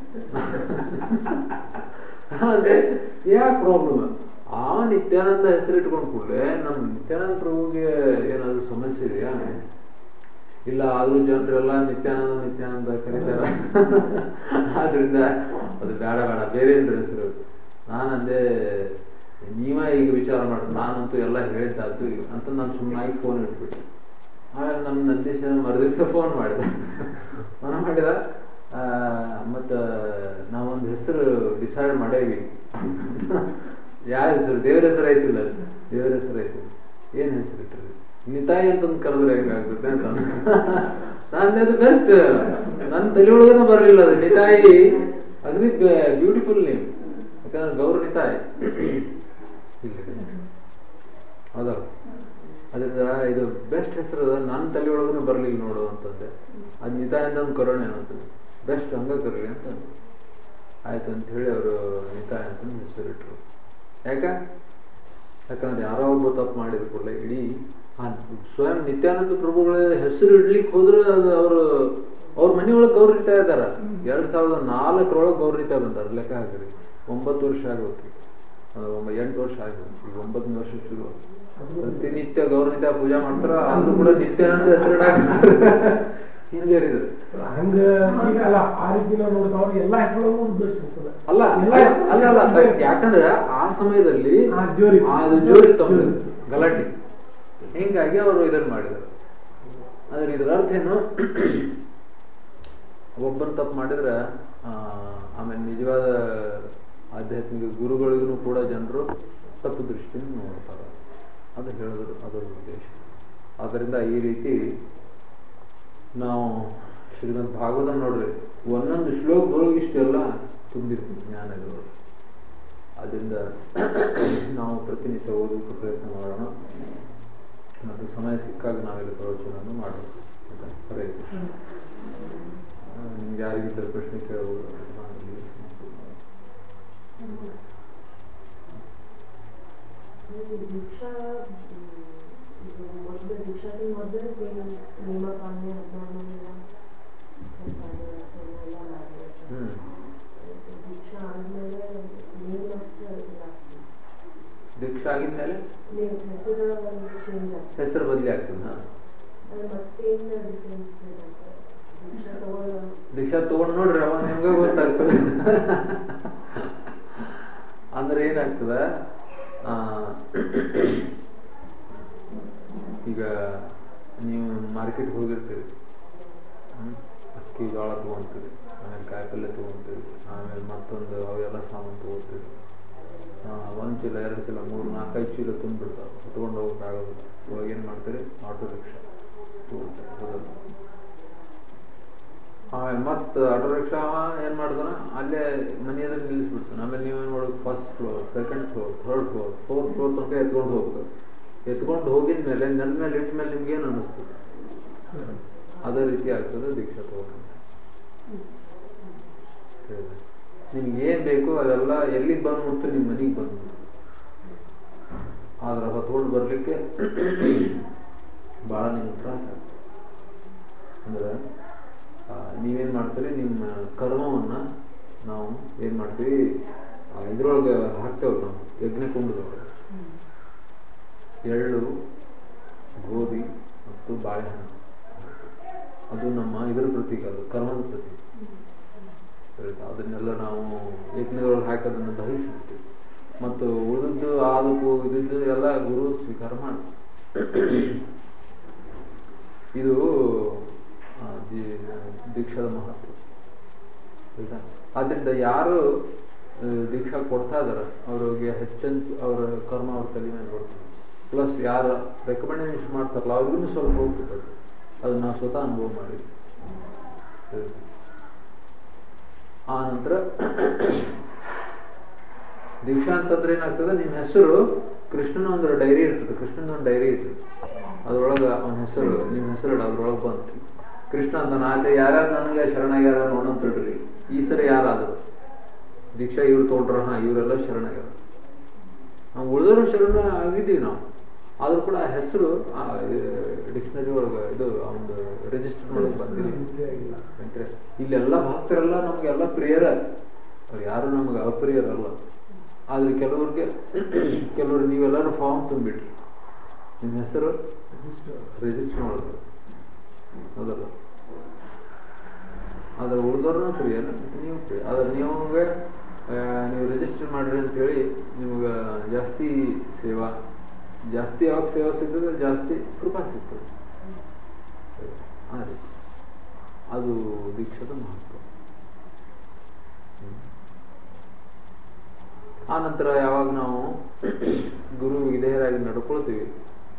ಅದೇ ಯಾಕೆ ಪ್ರಾಬ್ಲಮ್ ಆ ನಿತ್ಯಾನಂದ ಹೆಸರು ಇಟ್ಕೊಂಡ್ ಕೂಡಲೇ ನಮ್ಮ ನಿತ್ಯಾನಂದ ಪ್ರಭುಗೆ ಏನಾದ್ರು ಸಮಸ್ಯೆ ಇದೆಯಾ ಇಲ್ಲ ಆದ್ರೂ ಜನರೆಲ್ಲ ನಿತ್ಯಾನಂದ ನಿತ್ಯಾನಂದ ಕರೀತಾರ ಆದ್ರಿಂದ ಅದು ಬೇಡ ಬೇಡ ಬೇರೆ ಏನ್ರ ಹೆಸರು ನಾನಂದೆ ನೀವೇ ಈಗ ವಿಚಾರ ಮಾಡ್ರಿ ನಾನಂತೂ ಎಲ್ಲ ಹೇಳಿದ್ದಾತು ಈಗ ಅಂತ ನಾನು ಸುಮ್ಮನಾಗಿ ಫೋನ್ ಇಟ್ಬಿಟ್ಟೆ ಆಮೇಲೆ ನಮ್ಮ ನಂದೀಶ ಮರುದಿವಸ ಫೋನ್ ಮಾಡಿದೆ ಫೋನ್ ಮಾಡಿದ ಆ, ಮತ್ತ ನಾವೊಂದು ಹೆಸರು ಡಿಸೈಡ್ ಮಾಡೇವಿ ಯಾವ ಹೆಸರು ದೇವ್ರ ಹೆಸರು ಐತಿಲ್ಲ ದೇವ್ರ ಹೆಸರು ಐತಿ ಏನ್ ಹೆಸರು ಇಟ್ರಿ ನಿತಾಯಿ ಅಂತಂದು ಕರೆದ್ರೆ ಹೆಂಗಾಗ್ತದೆ ಅಂತ ನಾನು ಅದು ಬೆಸ್ಟ್ ನನ್ನ ತಲೆ ಒಳಗನ ಬರಲಿಲ್ಲ ಅದು ನಿತಾಯಿ ಅಗ್ರಿ ಬ್ಯೂಟಿಫುಲ್ ನೇಮ್ ಯಾಕಂದ್ರೆ ಗೌರ ನಿತಾಯಿ ಹೌದಾ ಅದರಿಂದ ಇದು ಬೆಸ್ಟ್ ಹೆಸರು ಅದ ನನ್ನ ತಲೆ ಒಳಗೂ ಬರಲಿಲ್ಲ ನೋಡು ಅಂತಂದೆ ಅದು ನಿತಾಯಿಂದ ಒಂದು ಕರೋಣ ಏನಂತಂದೆ ಬೆಸ್ಟ್ ಹಂಗ ಕರ್ರಿ ಅಂತ ಆಯ್ತು ಅಂತ ಹೇಳಿ ಅವರು ನಿತಾಯ ಅಂತಂದು ಹೆಸರಿಟ್ರು ಯಾಕ ಯಾಕಂದ್ರೆ ಯಾರೋ ಒಬ್ಬ ತಪ್ಪು ಮಾಡಿದ ಕೂಡಲೇ ಇಡೀ ಆ ಸ್ವಯಂ ನಿತ್ಯಾನಂದ ಪ್ರಭುಗಳ ಹೆಸರು ಇಡ್ಲಿಕ್ಕೆ ಹೋದ್ರೆ ಅದು ಅವರು ಅವ್ರ ಮನೆಯೊಳಗೆ ಗೌರವಿತಾ ಇದಾರ ಎರಡ್ ಸಾವಿರದ ನಾಲ್ಕರೊಳಗೆ ಗೌರವಿತಾ ಬಂದಾರ ಲೆಕ್ಕ ಹಾಕಿರಿ ಒಂಬತ್ತು ವರ್ಷ ಆಗೋತಿ ಎಂಟು ವರ್ಷ ಆಗೋದು ಈಗ ಒಂಬತ್ತನೇ ವರ್ಷ ಶುರು ಆಯ್ತು. ಪ್ರತಿನಿತ್ಯ ಗೌರವಿತ ಪೂಜೆ ಮಾಡ್ತಾರ ಆದ್ರೂ ಕೂಡ ನಿತ್ಯಾನಂದ ಹೆಸರಿಡಾಕ ಹಿಂಜರಿದ್ರು ಹಂಗ ಈಗ ಅಲ್ಲ ಆ ರೀತಿ ನಾವು ನೋಡಿದವ್ರು ಎಲ್ಲಾ ಹೆಸರುಗಳನ್ನು ಉದ್ದೇಶಿಸ್ತದೆ ಅಲ್ಲ ಎಲ್ಲ ಅಲ್ಲ ಅಲ್ಲ ಅಲ್ಲ ಯಾಕಂದ್ರೆ ಆ ಸಮಯದಲ್ಲಿ ಆ ಜೋರಿ. ಆ ಅದು ಜೋರಿ ತಮ್ಮ ಗಲಾಟೆ ಹಿಂಗಾಗಿ ಅವರು ಇದನ್ನ ಮಾಡಿದರು ಆದ್ರೆ ಇದರ ಅರ್ಥ ಏನು ಒಬ್ಬನ್ ತಪ್ಪು ಮಾಡಿದ್ರೆ ಆ, ಆಮೇಲೆ ನಿಜವಾದ ಆಧ್ಯಾತ್ಮಿಕ ಗುರುಗಳಿಗೂ ಕೂಡ ಜನರು ತಪ್ಪು ದೃಷ್ಟಿಯಿಂದ ನೋಡ್ತಾರೆ ಅದು ಹೇಳಿದ್ರು ಅದರ ಉದ್ದೇಶ ಆದ್ದರಿಂದ ಈ ರೀತಿ ನಾವು ಶ್ರೀಮದ್ ಭಾಗವತ ನೋಡ್ರಿ ಒಂದೊಂದು ಶ್ಲೋಕದೊಳಗೆ ಇಷ್ಟೆಲ್ಲ ತುಂಬಿರುತ್ತೆ ಜ್ಞಾನಗಳು ಅದರಿಂದ ನಾವು ಪ್ರತಿನಿತ್ಯ ಓದೋಕೆ ಪ್ರಯತ್ನ ಮಾಡೋಣ ಮತ್ತು ಸಮಯ ಸಿಕ್ಕಾಗ ನಾವೆಲ್ಲ ಪ್ರವಚನವನ್ನು ಮಾಡೋಣ ಆಯ್ತಾ? ಹರೇ ಕೃಷ್ಣ ಆ, ನಿಮ್ಗೆ ಯಾರಿಗಿದ್ದರೆ ಪ್ರಶ್ನೆ ಕೇಳಬಹುದು ನಾನು ಇಲ್ಲಿ ದೀಕ್ಷಾ ಇದು ಮೊದಲು ದೀಕ್ಷಾದ ಮೊದಲು ಸೇಮ್ ನೇಮಕಾಂಡೆ ಹದಿನಾರು ಎಲ್ಲ ಮಾಡಿದ್ರು ಹ್ಮ್ ದೀಕ್ಷಾ ಆದ್ಮೇಲೆ ನೇಮ್ ಅಷ್ಟು ಇದಾಗ್ತದೆ ದೀಕ್ಷಾ ಆಗಿದ್ಮೇಲೆ ನೇಮ್ ಹೆಸರು ಚೇಂಜ್ ಆಗ್ತದೆ ಹೆಸರು ಬದಲಿ ಆಗ್ತದೆ ಹಾ ಅದು ಮತ್ತೇನು ಡಿಫ್ರೆನ್ಸ್ ದೀಕ್ಷಾ ತಗೊಳ್ಳೋ ದೀಕ್ಷಾ ತಗೊಂಡ್ ನೋಡ್ರಿ ಅವಾಗ ನಿಮ್ಗೆ ಗೊತ್ತಾಗ್ತದೆ ಅಂದ್ರೆ ಏನಾಗ್ತದ ಆ, ಈಗ ನೀವು ಮಾರ್ಕೆಟ್ ಹೋಗಿರ್ತೀರಿ ಹ್ಮ್? ಅಕ್ಕಿ ಜೋಳ ತಗೊಂತೀರಿ ಆಮೇಲೆ ಕಾಯಿಪಲ್ಲೆ ತಗೊಂತೀರಿ ಆಮೇಲೆ ಮತ್ತೊಂದು ಅವೆಲ್ಲ ಸಾಮಾನು ತಗೋತೀರಿ ಒಂದು ಚೀಲ ಎರಡು ಚೀಲ ಮೂರು ನಾಲ್ಕೈದು ಚೀಲ ತುಂಬಿಡ್ತಾವೆ ಹೊತ್ಕೊಂಡು ಹೋಗೋಕ್ಕಾಗೋದಿಲ್ಲ ಇವಾಗ ಏನು ಮಾಡ್ತೀರಿ ಆಟೋ ರಿಕ್ಷಾ ತಗೊಳ್ತಾರೆ ಹೌದಲ್ಲ ಆಮೇಲೆ ಮತ್ತೆ ಆಟೋ ರಿಕ್ಷಾ ಏನು ಮಾಡ್ತಾನೆ ಅಲ್ಲೇ ಮನೆ ಎದುರು ನಿಲ್ಲಿಸ್ಬಿಡ್ತಾನೆ ಆಮೇಲೆ ನೀವೇನು ಮಾಡೋದು first floor second floor third floor fourth floor ತನಕ ಎತ್ಕೊಂಡು ಹೋಗ್ಬೇಕು ಎತ್ಕೊಂಡು ಹೋಗಿದ ಮೇಲೆ ನೆಲ ಮೇಲೆ ಇಟ್ಟ ಮೇಲೆ ನಿಮ್ಗೆ ಏನು ಅನ್ನಿಸ್ತದೆ ಅದೇ ರೀತಿ ಆಗ್ತದೆ ದೀಕ್ಷಾ ತಗೊಂಡ್ರೆ ನಿಮ್ಗೆ ಏನ್ ಬೇಕು ಅದೆಲ್ಲ ಎಲ್ಲಿಗೆ ಬಂದ್ಬಿಡ್ತು ನಿಮ್ಮ ಮನೆಗೆ ಬಂದ್ಬಿಡ್ತು ಆದ್ರೆ ಹೊತ್ಕೊಂಡು ಬರ್ಲಿಕ್ಕೆ ಬಹಳ ನಿಮ್ಗೆ ತ್ರಾಸ ಆಗ್ತದೆ ಅಂದ್ರೆ ಆ, ನೀವೇನ್ ಮಾಡ್ತೀರಿ ನಿಮ್ಮ ಕರ್ಮವನ್ನ ನಾವು ಏನ್ ಮಾಡ್ತೀವಿ ಆ, ಇದ್ರೊಳಗೆ ಹಾಕ್ತೇವಲ್ಲ ನಾವು ಯಜ್ಞ ಕುಂಡದೊಳಗೆ ಎಳ್ಳು ಗೋಧಿ ಮತ್ತು ಬಾಳೆಹಣ್ಣು ಅದು ನಮ್ಮ ಇದರ ಪ್ರತೀಕ ಅದು ಕರ್ಮದ ಪ್ರತೀಕ ಆಯ್ತಾ? ಅದನ್ನೆಲ್ಲ ನಾವು ಯಜ್ಞದೊಳಗೆ ಹಾಕಿ ಅದನ್ನು ದಹಿಸ್ಬಿಡ್ತೀವಿ ಮತ್ತು ಉಳಿದದ್ದು ಆದಕ್ಕೂ ಇದಿದ್ದು ಎಲ್ಲ ಗುರು ಸ್ವೀಕಾರ ಮಾಡ್ತಾರೆ ಇದು ಆ, ದಿ- ದೀಕ್ಷಾದ ಮಹತ್ವ ಆಯ್ತಾ ಆದ್ರಿಂದ ಯಾರು ಆ, ದೀಕ್ಷಾ ಕೊಡ್ತಾ ಇದಾರೆ ಅವ್ರಿಗೆ ಹೆಚ್ಚಂತ ಅವರ ಕರ್ಮ ಅವ್ರ ತಲೆ ಮೇಲೆ ಬರ್ತದೆ ಪ್ಲಸ್ ಯಾರು ರೆಕಮೆಂಡೇಶನ್ ಮಾಡ್ತಾರಲ್ಲ ಅವ್ರಿಗೂ ಸ್ವಲ್ಪ ಹೋಗ್ತದೆ ಅದು. ಅದನ್ನ ನಾವು ಸ್ವತಃ ಅನುಭವ ಮಾಡಿ ಆ ನಂತರ ದೀಕ್ಷಾ ಅಂತಂದ್ರೆ ಏನಾಗ್ತದೆ ನಿಮ್ಮ ಹೆಸರು ಕೃಷ್ಣನ ಒಂದು ಡೈರಿ ಇರ್ತದೆ ಕೃಷ್ಣನ ಒಂದು ಡೈರಿ ಇರ್ತದೆ ಅದ್ರೊಳಗೆ ಅವನ ಹೆಸರು ನಿಮ್ಮ ಹೆಸರು ಅದ್ರೊಳಗೆ ಬಂತು ಕೃಷ್ಣ ಅಂತ ಆಚೆ ಯಾರ್ಯಾರು ನನಗೆ ಶರಣಾಗ್ಯಾರ ನೋಡಂತ ಹೇಳ್ರಿ ಈ ಸರಿ ಯಾರಾದ್ರು ದೀಕ್ಷಾ ಇವ್ರು ತೊಗೊಂಡ್ರ ಹಾ ಇವರೆಲ್ಲ ಶರಣಾಗ್ಯಾರ ನಾವು ಉಳಿದವರು ಶರಣ ಆಗಿದ್ದೀವಿ ನಾವು ಆದ್ರೂ ಕೂಡ ಆ ಹೆಸರು ಡಿಕ್ಷನರಿ ಒಳಗೆ ಇದು ಒಂದು ರಿಜಿಸ್ಟರ್ ಒಳಗೆ ಬಂದಿಲ್ಲ ಅಂದ್ರೆ ಇಲ್ಲೆಲ್ಲ ಭಕ್ತರೆಲ್ಲ ನಮ್ಗೆಲ್ಲ ಪ್ರಿಯರ ಅವ್ರು ಯಾರು ನಮ್ಗೆ ಅಪ್ರಿಯರಲ್ಲ ಆದ್ರೆ ಕೆಲವ್ರಿಗೆ ಕೆಲವ್ರು ನೀವೆಲ್ಲರೂ ಫಾರ್ಮ್ ತುಂಬಿಟ್ರಿ ನಿಮ್ಮ ಹೆಸರು ರಿಜಿಸ್ಟರ್ ಒಳಗೆ ಹೌದಲ್ಲ ಆದ್ರೆ ಉಳಿದವ್ರನ್ನ ಪ್ರಿಯ ನೀವು ಪ್ರಿಯ ಆದ್ರೆ ನೀವೇ ಆ, ನೀವು ರಿಜಿಸ್ಟರ್ ಮಾಡ್ರಿ ಅಂತ ಹೇಳಿ ನಿಮ್ಗೆ ಜಾಸ್ತಿ ಸೇವಾ ಜಾಸ್ತಿ ಯಾವಾಗ ಸೇವಾ ಸಿಗ್ತದೆ ಜಾಸ್ತಿ ಕೃಪಾ ಸಿಗ್ತದೆ ಆ ರೀತಿ ಅದು ದೀಕ್ಷದ ಮಹತ್ವ ಹ್ಮ್. ಆ ನಂತರ ಯಾವಾಗ ನಾವು ಗುರು ವಿಧೇಯರಾಗಿ ನಡ್ಕೊಳ್ತೀವಿ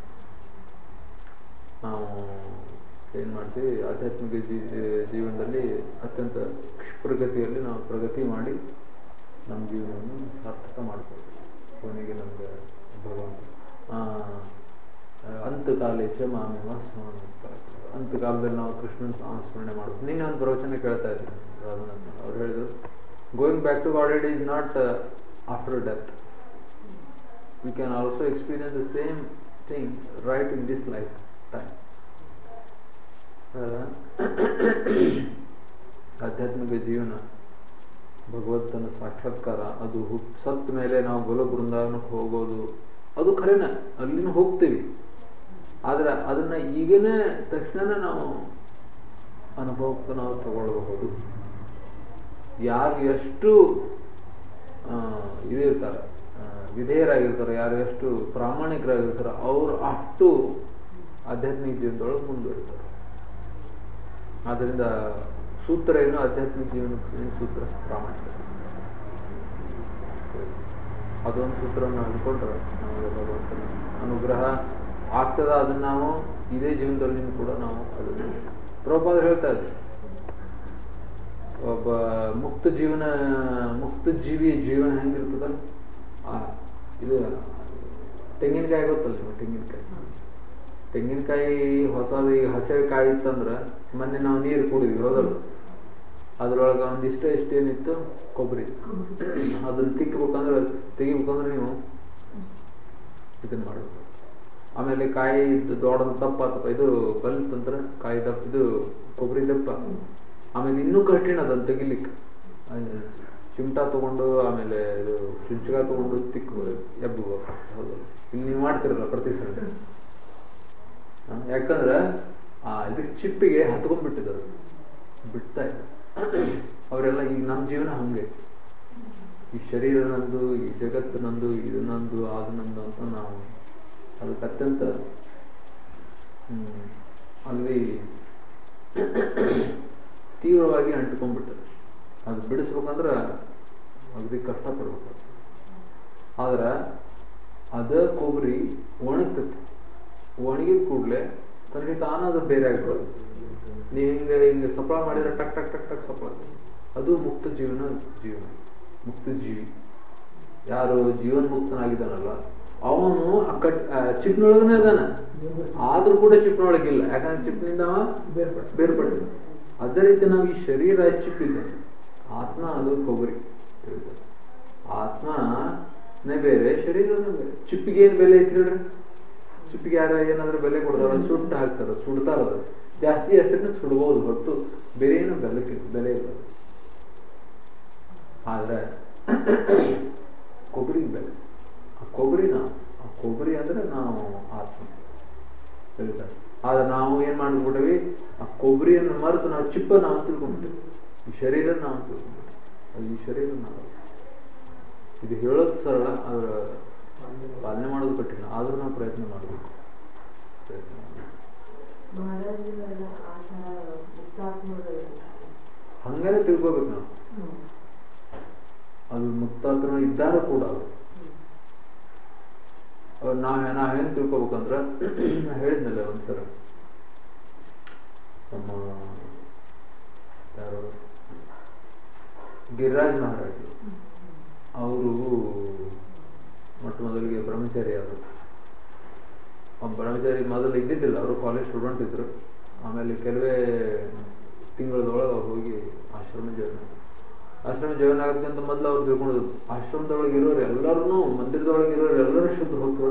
ನಾವು ಏನ್ ಮಾಡ್ತೀವಿ ಆಧ್ಯಾತ್ಮಿಕ ಜೀ- ಜೀವನದಲ್ಲಿ ಅತ್ಯಂತ ಕ್ಷಿಪ್ರಗತಿಯಲ್ಲಿ ನಾವು ಪ್ರಗತಿ ಮಾಡಿ ನಮ್ಮ ಜೀವನವನ್ನು ಸಾರ್ಥಕ ಮಾಡ್ಕೊಳ್ತೀವಿ ಕೊನೆಗೆ ನಮ್ಗೆ ಭಗವಂತ ಆ, ಅಂತಕಾಲೇ ಚ ಮಾಮೇವ ಸ್ಮರಣ ಅಂತಕಾಲದಲ್ಲಿ ನಾವು ಕೃಷ್ಣನ ಸಾ- ಸ್ಮರಣೆ ಮಾಡೋದು ನಿನ್ನೆ ಒಂದು ಪ್ರವಚನ ಕೇಳ್ತಾ ಇದ್ದೀನಿ ರಾಮನಾಥ್ ಅವ್ರು ಹೇಳಿದ್ರು going back to God it is not after death we can also experience the same thing right in this lifetime. ಅಲ್ಲ? ಆಧ್ಯಾತ್ಮಿಕ ಜೀವನ ಭಗವಂತನ ಸಾಕ್ಷಾತ್ಕಾರ ಅದು ಹುಟ್ ಸತ್ತ ಮೇಲೆ ನಾವು ಗೋಲ ಬೃಂದಾವನಕ್ಕೆ ಹೋಗೋದು ಅದು ಖರೇನ ಅಲ್ಲಿನೂ ಹೋಗ್ತೀವಿ ಆದ್ರೆ ಅದನ್ನ ಈಗನೇ ತಕ್ಷಣ ನಾವು ಅನುಭವಕ್ಕೆ ನಾವು ತಗೊಳ್ಬಹುದು ಯಾರು ಎಷ್ಟು ಆ, ಇದಿರ್ತಾರೆ ಆ, ವಿಧೇಯರಾಗಿರ್ತಾರೆ ಯಾರು ಎಷ್ಟು ಪ್ರಾಮಾಣಿಕರಾಗಿರ್ತಾರೆ ಅವರು ಅಷ್ಟು ಆಧ್ಯಾತ್ಮಿಕ ಜೀವನದೊಳಗೆ ಮುಂದುವರಿತಾರೆ ಆದ್ದರಿಂದ ಸೂತ್ರ ಏನು ಆಧ್ಯಾತ್ಮಿಕ ಜೀವನಕ್ಕೆ ಏನು ಸೂತ್ರ ಪ್ರಾಮಾಣಿಕ ಅದೊಂದು ಸೂತ್ರವನ್ನು ಅನ್ಕೊಂಡ್ರೆ ನಮಗೆ ಭಗವಂತನ ಅನುಗ್ರಹ ಆಗ್ತದ ಅದನ್ನ ನಾವು ಇದೇ ಜೀವನದಲ್ಲಿ ಕೂಡ ನಾವು ಅದನ್ನು ಪ್ರಭಾದ ಹೇಳ್ತಾ ಇದ್ದೀವಿ ಒಬ್ಬ ಮುಕ್ತ ಜೀವನ ಮುಕ್ತ ಜೀವಿಯ ಜೀವನ ಹೆಂಗಿರ್ತದ ಆ, ಇದು ತೆಂಗಿನಕಾಯಿ ಗೊತ್ತಲ್ಲ ನೀವು ತೆಂಗಿನಕಾಯಿ ತೆಂಗಿನಕಾಯಿ ಹೊಸದು ಈಗ ಹಸೆ ಕಾಯಿ ಇತ್ತಂದ್ರ ಮೊನ್ನೆ ನಾವು ನೀರು ಕುಡಿದ್ವಿ ಹೌದಲ್ಲ ಅದ್ರೊಳಗ ಒಂದಿಷ್ಟ ಇಷ್ಟೇನಿತ್ತು ಕೊಬ್ಬರಿ ಅದನ್ನ ತಿಕ್ಕಬೇಕಂದ್ರೆ ತೆಗಿಬೇಕಂದ್ರೆ ನೀವು ಇದನ್ನ ಮಾಡಬೇಕು ಆಮೇಲೆ ಕಾಯಿ ದೊಡ್ಡ ದಪ್ಪ ಅಥವಾ ಇದು ಕಲಿತಂತ್ರ ಕಾಯಿ ದಪ್ಪ ಇದು ಕೊಬ್ಬರಿ ದಪ್ಪ ಆಮೇಲೆ ಇನ್ನೂ ಕಠಿಣ ಅದನ್ನ ತೆಗಿಲಿಕ್ಕೆ ಅಹ್ ಚಿಮಟ ತಗೊಂಡು ಆಮೇಲೆ ಇದು ಚುಂಚಗ ತಗೊಂಡು ತಿಕ್ಕು ಎಬ್ಬು ಹೌದು ಇಲ್ಲಿ ನೀವು ಮಾಡ್ತಿರಲ್ಲ ಪ್ರತಿ ಸಲ ಹ? ಯಾಕಂದ್ರೆ ಆ ಇದಕ್ಕೆ ಚಿಪ್ಪಿಗೆ ಹತ್ಕೊಂಡ್ಬಿಟ್ಟಿದ್ದಾರೆ ಬಿಡ್ತಾ ಇಲ್ಲ ಅವರೆಲ್ಲ ಈಗ ನಮ್ಮ ಜೀವನ ಹಂಗೆ ಈ ಶರೀರ ನಂದು ಈ ಜಗತ್ತು ನಂದು ಇದು ನಂದು ಅದು ನಂದು ಅಂತ ನಾವು ಅದಕ್ಕೆ ಅತ್ಯಂತ ಹ್ಮ್, ಅಲ್ಲಿ ತೀವ್ರವಾಗಿ ಅಂಟ್ಕೊಂಡ್ಬಿಟ್ಟದೆ ಅದು ಬಿಡಿಸ್ಬೇಕಂದ್ರೆ ಅಗದಿ ಕಷ್ಟಪಡ್ಬೇಕು ಆದ್ರೆ ಅದ ಕೊಬ್ಬರಿ ಒಣಗ್ತೈತಿ ಒಣಗಿದ ಕೂಡಲೇ ತನಗೆ ತಾನ ಅದು ಬೇರೆ ಆಗ್ತದೆ ನೀವು ಹಿಂಗೆ ಹಿಂಗೆ ಸಪ್ಳ ಮಾಡಿದ್ರೆ ಟಕ್ ಟಕ್ ಟಕ್ ಟಕ್ ಸಪ್ಳ ಅದು ಮುಕ್ತ ಜೀವನ ಜೀವನ ಮುಕ್ತ ಜೀವಿ ಯಾರು ಜೀವನ್ ಮುಕ್ತನಾಗಿದ್ದಾನಲ್ಲ ಅವನು ಆ ಕಟ್ ಚಿಪ್ನೊಳಗನೆ ಇದ್ದಾನೆ ಆದ್ರೂ ಕೂಡ ಚಿಪ್ನೊಳಗಿಲ್ಲ ಯಾಕಂದ್ರೆ ಚಿಪ್ನಿಂದ ಅವ ಬೇರ್ಪಟ್ಟ ಬೇರ್ಪಟ್ಟಿಲ್ಲ ಅದೇ ರೀತಿ ನಾವು ಈ ಶರೀರ ಚಿಪ್ಪಿದೆ ಆತ್ಮ ಅದು ಕೊಬ್ಬರಿ ತಿಳಿದ ಆತ್ಮನೇ ಬೇರೆ ಶರೀರನೇ ಬೇರೆ ಚಿಪ್ಪಿಗೆ ಏನ್ ಬೆಲೆ ಐತಿ ಹೇಳ್ರಿ ಚಿಪ್ಪಿಗೆ ಯಾರ ಏನಾದ್ರೂ ಬೆಲೆ ಕೊಡ್ತಾರ ಸುಟ್ಟು ಹಾಕ್ತಾರ ಸುಡ್ತಾರ ಅದು ಜಾಸ್ತಿ ಹೆಸರನ್ನ ಸುಡ್ಬೋದು ಹೊತ್ತು ಬೇರೆ ಏನು ಬೆಲೆಕ್ಕೆ ಬೆಲೆ ಇಲ್ಲ ಆದ್ರೆ ಕೊಬ್ಬರಿಗೆ ಬೆಲೆ ಆ ಕೊಬ್ಬರಿ ನಾವು ಆ ಕೊಬ್ಬರಿ ಅಂದ್ರೆ ನಾವು ಆತ್ಮ ತಿಳಿತಾ ಆದ್ರೆ ನಾವು ಏನ್ ಮಾಡ್ಬಿಟ್ಟಿವಿ ಆ ಕೊಬ್ಬರಿಯನ್ನು ಮರೆತು ನಾವು ಚಿಪ್ಪ ನಾವು ತಿಳ್ಕೊಂಡ್ಬಿಟ್ಟಿವಿ ಈ ಶರೀರ ನಾವು ತಿಳ್ಕೊಂಡ್ಬಿಟ್ಟಿವಿ ಅದು ಈ ಶರೀರ ನಾವು ಇದು ಹೇಳೋದು ಸರಳ ಆದ್ರೆ ಪಾಲನೆ ಮಾಡೋದು ಕಠಿಣ ಆದ್ರೂ ನಾವು ಪ್ರಯತ್ನ ಮಾಡಬೇಕು ಪ್ರಯತ್ನ ಮಾಡ್ಬೇಕು. ಮಹಾರಾಜರೆಲ್ಲ ಆ ಥರ ಮುಕ್ತಾತ್ಮಗಳು ಹಂಗೇನೆ ತಿಳ್ಕೊಬೇಕು ನಾವು ಅದು ಮುಕ್ತಾತ್ರ ಇದ್ದಾರೆ ಕೂಡ ಅವರು ಅವ್ರು ನಾವ್ ನಾವ್ ಹೆಂಗ್ ತಿಳ್ಕೊಬೇಕಂದ್ರ ನಾ ಹೇಳಿದ್ನಲ್ಲ ಒಂದ್ಸಲ ನಮ್ಮ ಯಾರು ಗಿರಿರಾಜ್ ಮಹಾರಾಜ್ ಅವರು ಮೊಟ್ಟ ಮೊದಲಿಗೆ ಬ್ರಹ್ಮಚಾರಿ ಆದರು ಆ ಬ್ರಹ್ಮಚಾರಿ ಮೊದಲು ಇದ್ದಿದ್ದಿಲ್ಲ ಅವರು ಕಾಲೇಜ್ ಸ್ಟೂಡೆಂಟ್ ಇದ್ರು ಆಮೇಲೆ ಕೆಲವೇ ತಿಂಗಳದೊಳಗೆ ಅವ್ರು ಹೋಗಿ ಆಶ್ರಮ ಜಾಯ್ನ್ ಆಶ್ರಮ ಜಾಯ್ನ್ ಆಗೋದಕ್ಕಿಂತ ಮೊದಲು ಅವ್ರು ತಿಳ್ಕೊಂಡು ಆಶ್ರಮದೊಳಗೆ ಇರೋರು ಎಲ್ಲರೂ ಮಂದಿರದೊಳಗೆ ಇರೋರು ಎಲ್ಲರೂ ಶುದ್ಧ ಹೋಗ್ತಾರೆ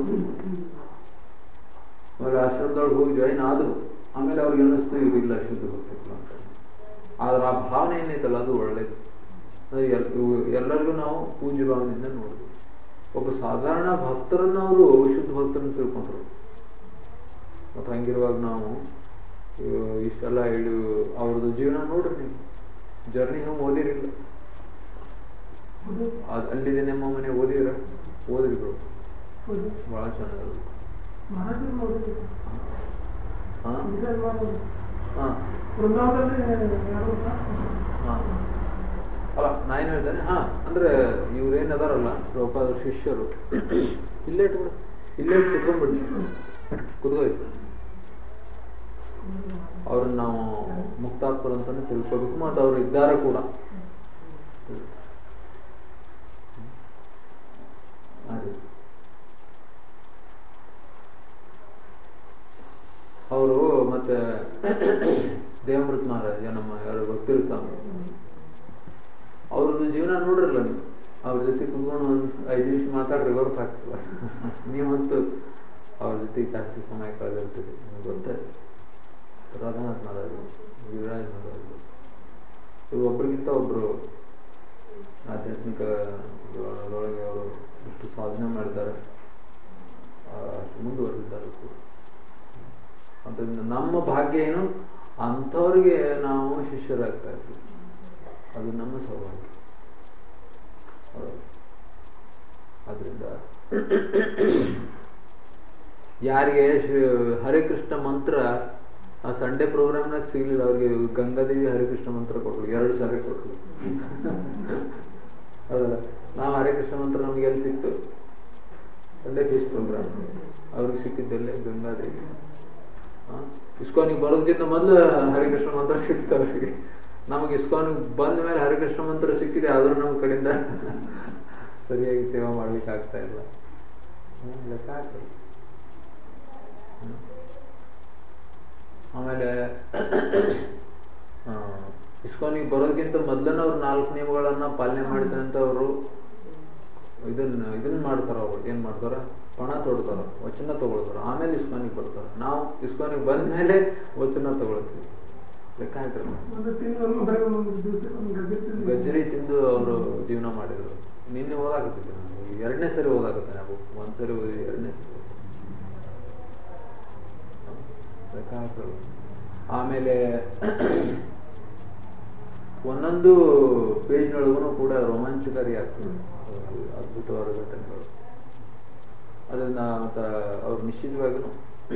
ಆಮೇಲೆ ಆಶ್ರಮದೊಳಗೆ ಹೋಗಿ ಜಾಯಿನ್ ಆದ್ರು ಆಮೇಲೆ ಅವ್ರಿಗೆ ಅನ್ನಿಸ್ತು ಇವ್ರು ಇಲ್ಲ ಶುದ್ಧ ಹೋಗ್ತಿಲ್ಲ ಅಂತ ಆದ್ರೆ ಆ ಭಾವನೆ ಏನೈತಲ್ಲ ಅದು ಒಳ್ಳೇದು ಅಂದ್ರೆ ಎಲ್- ಇವು ಎಲ್ಲರಿಗೂ ನಾವು ಪೂಜ್ಯ ಭಾವನೆಯಿಂದ ನೋಡ್ಬೇಕು ಒಬ್ಬ ಸಾಧಾರಣ ಭಕ್ತರನ್ನ ಅವರು ಶುದ್ಧ ಭಕ್ತರನ್ನ ತಿಳ್ಕೊಂಡ್ರು ಮತ್ತು ಹಂಗಿರುವಾಗ ನಾವು ಇವ್ ಇಷ್ಟೆಲ್ಲ ಇದು ಅವ್ರದ್ದು ಜೀವನ ನೋಡ್ರಿ ನೀವು ಜರ್ನಿ ಹಂಗೆ ಓದಿರಿಲ್ಲ ಅದ್ ಅಲ್ಲಿದೆ ನಮ್ಮ ಮನೆ ಓದಿರ ಓದಿರಿ ಬಿಡು ಭಾಳ ಚೆನ್ನಾಗಿ ಮಹಾರಾಜರು ನೋಡಿದ್ರು ಹಾ ಇದನ್ನ ಮಾಡೋದು. ಹಾ ವೃಂದಾವನದಲ್ಲಿ ಯಾರು ಗೊತ್ತಾ? ಹಾ. ಅಲ್ಲ ನಾ ಏನ್ ಹೇಳ್ತೇನೆ ಹಾ ಅಂದ್ರೆ ಇವ್ರೇನ್ ಅದಾರಲ್ಲ ಪ್ರಭುಪಾದರ ಶಿಷ್ಯರು ಇಲ್ಲೇ ಇಟ್ಬಿಡು ಇಲ್ಲೇ ಕುತ್ಕೊಂಡ್ಬಿಡಿ ಕುತ್ಕೋಯ್ ಅವ್ರನ್ನ ನಾವು ಮುಕ್ತಾತ್ಮರು ಅಂತಾನೆ ತಿಳ್ಕೊಬೇಕು ಮತ್ತು ಅವ್ರು ಇದ್ದಾರೆ ಕೂಡ ಅದೇ ಅವರು ಮತ್ತೆ ದೇವಮೃತ್ ಮಹಾರಾಜ ನಮ್ಮ ಯಾರು ಭಕ್ತಿರು ಸ್ವಾಮಿ ಅವ್ರದ್ದು ಜೀವನ ನೋಡ್ರಲ್ಲ ನೀವು ಅವ್ರ ಜೊತೆ ಕುತ್ಕೊಂಡು ಒಂದ್ ಐದು ನಿಮಿಷ ಮಾತಾಡ್ರಿ ಗೊತ್ತಾಗ್ತದ ನೀವಂತೂ ಅವ್ರ ಜೊತೆ ಜಾಸ್ತಿ ಸಮಯ ಕಳೆದಿರ್ತೀರಿ ನಿಮ್ಗೆ ಗೊತ್ತಾಯ್ತು ರಾಧಾನಾಥ್ ಮಹಾರಾಜ ಯುವರಾಜ್ ಮಹಾರಾಜ ಇವ್ರು ಒಬ್ರಿಗಿಂತ ಒಬ್ರು ಆಧ್ಯಾತ್ಮಿಕ ಒಳಗೆ ಅವರು ಇಷ್ಟು ಸಾಧನೆ ಮಾಡಿದ್ದಾರೆ ಆ, ಅಷ್ಟು ಮುಂದುವರೆದಿದ್ದಾರೆ ಕೂಡ ಅದರಿಂದ ನಮ್ಮ ಭಾಗ್ಯ ಏನು ಅಂಥವ್ರಿಗೆ ನಾವು ಶಿಷ್ಯರಾಗ್ತಾ ಇದ್ವಿ ಅದು ನಮ್ಮ ಸೌಭಾಗ್ಯ ಹೌದು. ಅದರಿಂದ ಯಾರಿಗೆ ಶ್ರೀ ಹರಿಕೃಷ್ಣ ಮಂತ್ರ ಆ ಸಂಡೇ ಪ್ರೋಗ್ರಾಮ್ನಾಗ ಸಿಗ್ಲಿಲ್ಲ ಅವ್ರಿಗೆ ಗಂಗಾದೇವಿ ಹರಿಕೃಷ್ಣ ಮಂತ್ರ ಕೊಟ್ರು ಎರಡು ಸಾರಿ ಕೊಟ್ರು ಹೌದಲ್ಲ ನಾವು ಹರಿಕೃಷ್ಣ ಮಂತ್ರ ನಮ್ಗೆ ಎಲ್ಲಿ ಸಿಕ್ತು ಸಂಡೇ ಫೀಸ್ ಪ್ರೋಗ್ರಾಮ್ ಅವ್ರಿಗೆ ಸಿಕ್ಕಿದ್ದಲ್ಲೇ ಗಂಗಾದೇವಿ ಆ, ಇಸ್ಕಾನಿಗೆ ಬರೋದಕ್ಕಿಂತ ಮೊದಲು ಹರಿಕೃಷ್ಣ ಮಂತ್ರ ಸಿಕ್ತು ಅವರಿಗೆ ನಮಗೆ ಇಸ್ಕಾನಿಗೆ ಬಂದ ಮೇಲೆ ಹರಿಕೃಷ್ಣ ಮಂತ್ರ ಸಿಕ್ಕಿದೆ ಆದ್ರೂ ನಮ್ಮ ಕಡೆಯಿಂದ ಸರಿಯಾಗಿ ಸೇವೆ ಮಾಡ್ಲಿಕ್ಕೆ ಆಗ್ತಾ ಇಲ್ಲ ಹ್ಮ್, ಲೆಕ್ಕ ಆಗ್ತದೆ ಹ್ಮ್. ಆಮೇಲೆ ಆ, ಇಸ್ಕಾನಿಗೆ ಬರೋದಕ್ಕಿಂತ ಮೊದಲನೇ ಅವ್ರು ನಾಲ್ಕು ನಿಯಮಗಳನ್ನ ಪಾಲನೆ ಮಾಡ್ತಾರೆ ಅಂತ ಅವರು ಇದನ್ನ ಇದನ್ನ ಮಾಡ್ತಾರ ಅವ್ರು ಏನ್ ಮಾಡ್ತಾರ ಪಣ ತೊಡ್ತಾರ ವಚನ ತಗೊಳ್ತಾರ ಆಮೇಲೆ ಇಸ್ಕಾನಿಗೆ ಬರ್ತಾರ ನಾವು ಇಸ್ಕಾನಿಗೆ ಬಂದ ಮೇಲೆ ವಚನ ತಗೊಳ್ತೀವಿ ಲೆಕ್ಕ ಹಾಕ್ರಿ ಒಂದು ತಿಂಗಳು ಬರೀ ಒಂದು ದಿವಸ ಒಂದು ಗದ್ದೆ ತಿಂದು ಗಜ್ಜರಿ ತಿಂದು ಅವರು ಜೀವನ ಮಾಡಿದ್ರು ನಿನ್ನೆ ಓದಾಕತ್ತಿದ್ದೆ ನಾನು ಎರಡನೇ ಸರಿ ಓದಾಕತ್ತೆ ನಾವು ಒಂದ್ಸರಿ ಓದಿ ಎರಡನೇ ಸರಿ ಲೆಕ್ಕ ಹಾಕಲ್ಲ. ಆಮೇಲೆ ಒಂದೊಂದು ಪೇಜ್ನೊಳಗೂ ಕೂಡ ರೋಮಾಂಚಕಾರಿ ಆಗ್ತದೆ ಅದ್ಭುತವಾದ ಘಟನೆಗಳು ಅದನ್ನ ಮತ್ತ ಅವ್ರು ನಿಶ್ಚಿತವಾಗಿಯೂ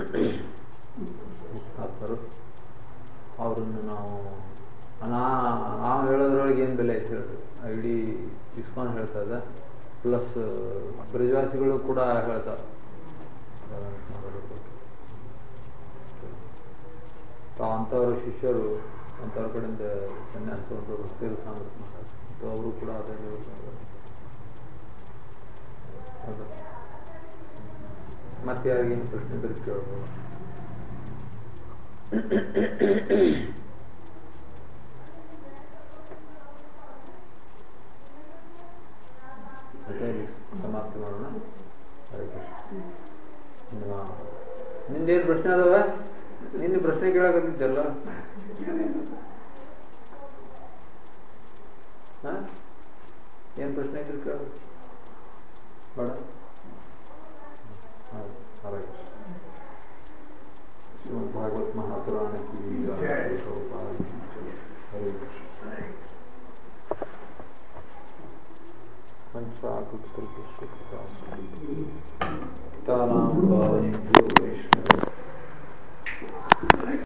ಆಗ್ತಾರು ಅವ್ರನ್ನು ನಾವು ನಾ ನಾವು ಹೇಳೋದ್ರೊಳಗೆ ಏನು ಬೆಲೆ ಐತೆ ಹೇಳ್ರಿ ಆ ಇಡೀ ಇಸ್ಕಾನ್ ಹೇಳ್ತಾ ಇದ್ದ ಪ್ಲಸ್ ಬ್ರಜವಾಸಿಗಳು ಕೂಡ ಹೇಳ್ತಾರೆ ತಾವು ಅಂಥವ್ರ ಶಿಷ್ಯರು ಅಂಥವ್ರ ಕಡೆಯಿಂದ ಸನ್ಯಾಸ ಒಂದು ಭಕ್ತಿಯಲ್ಲಿ ಸಾಮರ್ಥ್ಯ ಮಾಡ್ತಾರೆ ಸೊ ಅವರು ಕೂಡ ಅದೇ ಹೌದು ಮತ್ತೆ ಯಾರಿಗೇನು ಪ್ರಶ್ನೆ ಇದ್ರೆ ಕೇಳ್ಬೋದು ಮತ್ತೆ ಇಲ್ಲಿ ಸಮಾಪ್ತಿ ಮಾಡೋಣ ಹರೇ ಕೃಷ್ಣ ಧನ್ಯವಾದ. ನಿಂದೇನು ಪ್ರಶ್ನೆ ಅದಾವ ನಿನ್ನ ಪ್ರಶ್ನೆ ಕೇಳಕತ್ತಿದ್ದಲ್ಲ ಹಾ ಏನು ಪ್ರಶ್ನೆ ಇದ್ರೆ ಕೇಳ ಬೇಡ ಹೌದು, ಹರೇ ಕೃಷ್ಣ श्रीमद् भागवत महापुराण की जय प्रभुपाद की जय। हरे कृष्ण पंचाकृत कल्पस्य कृता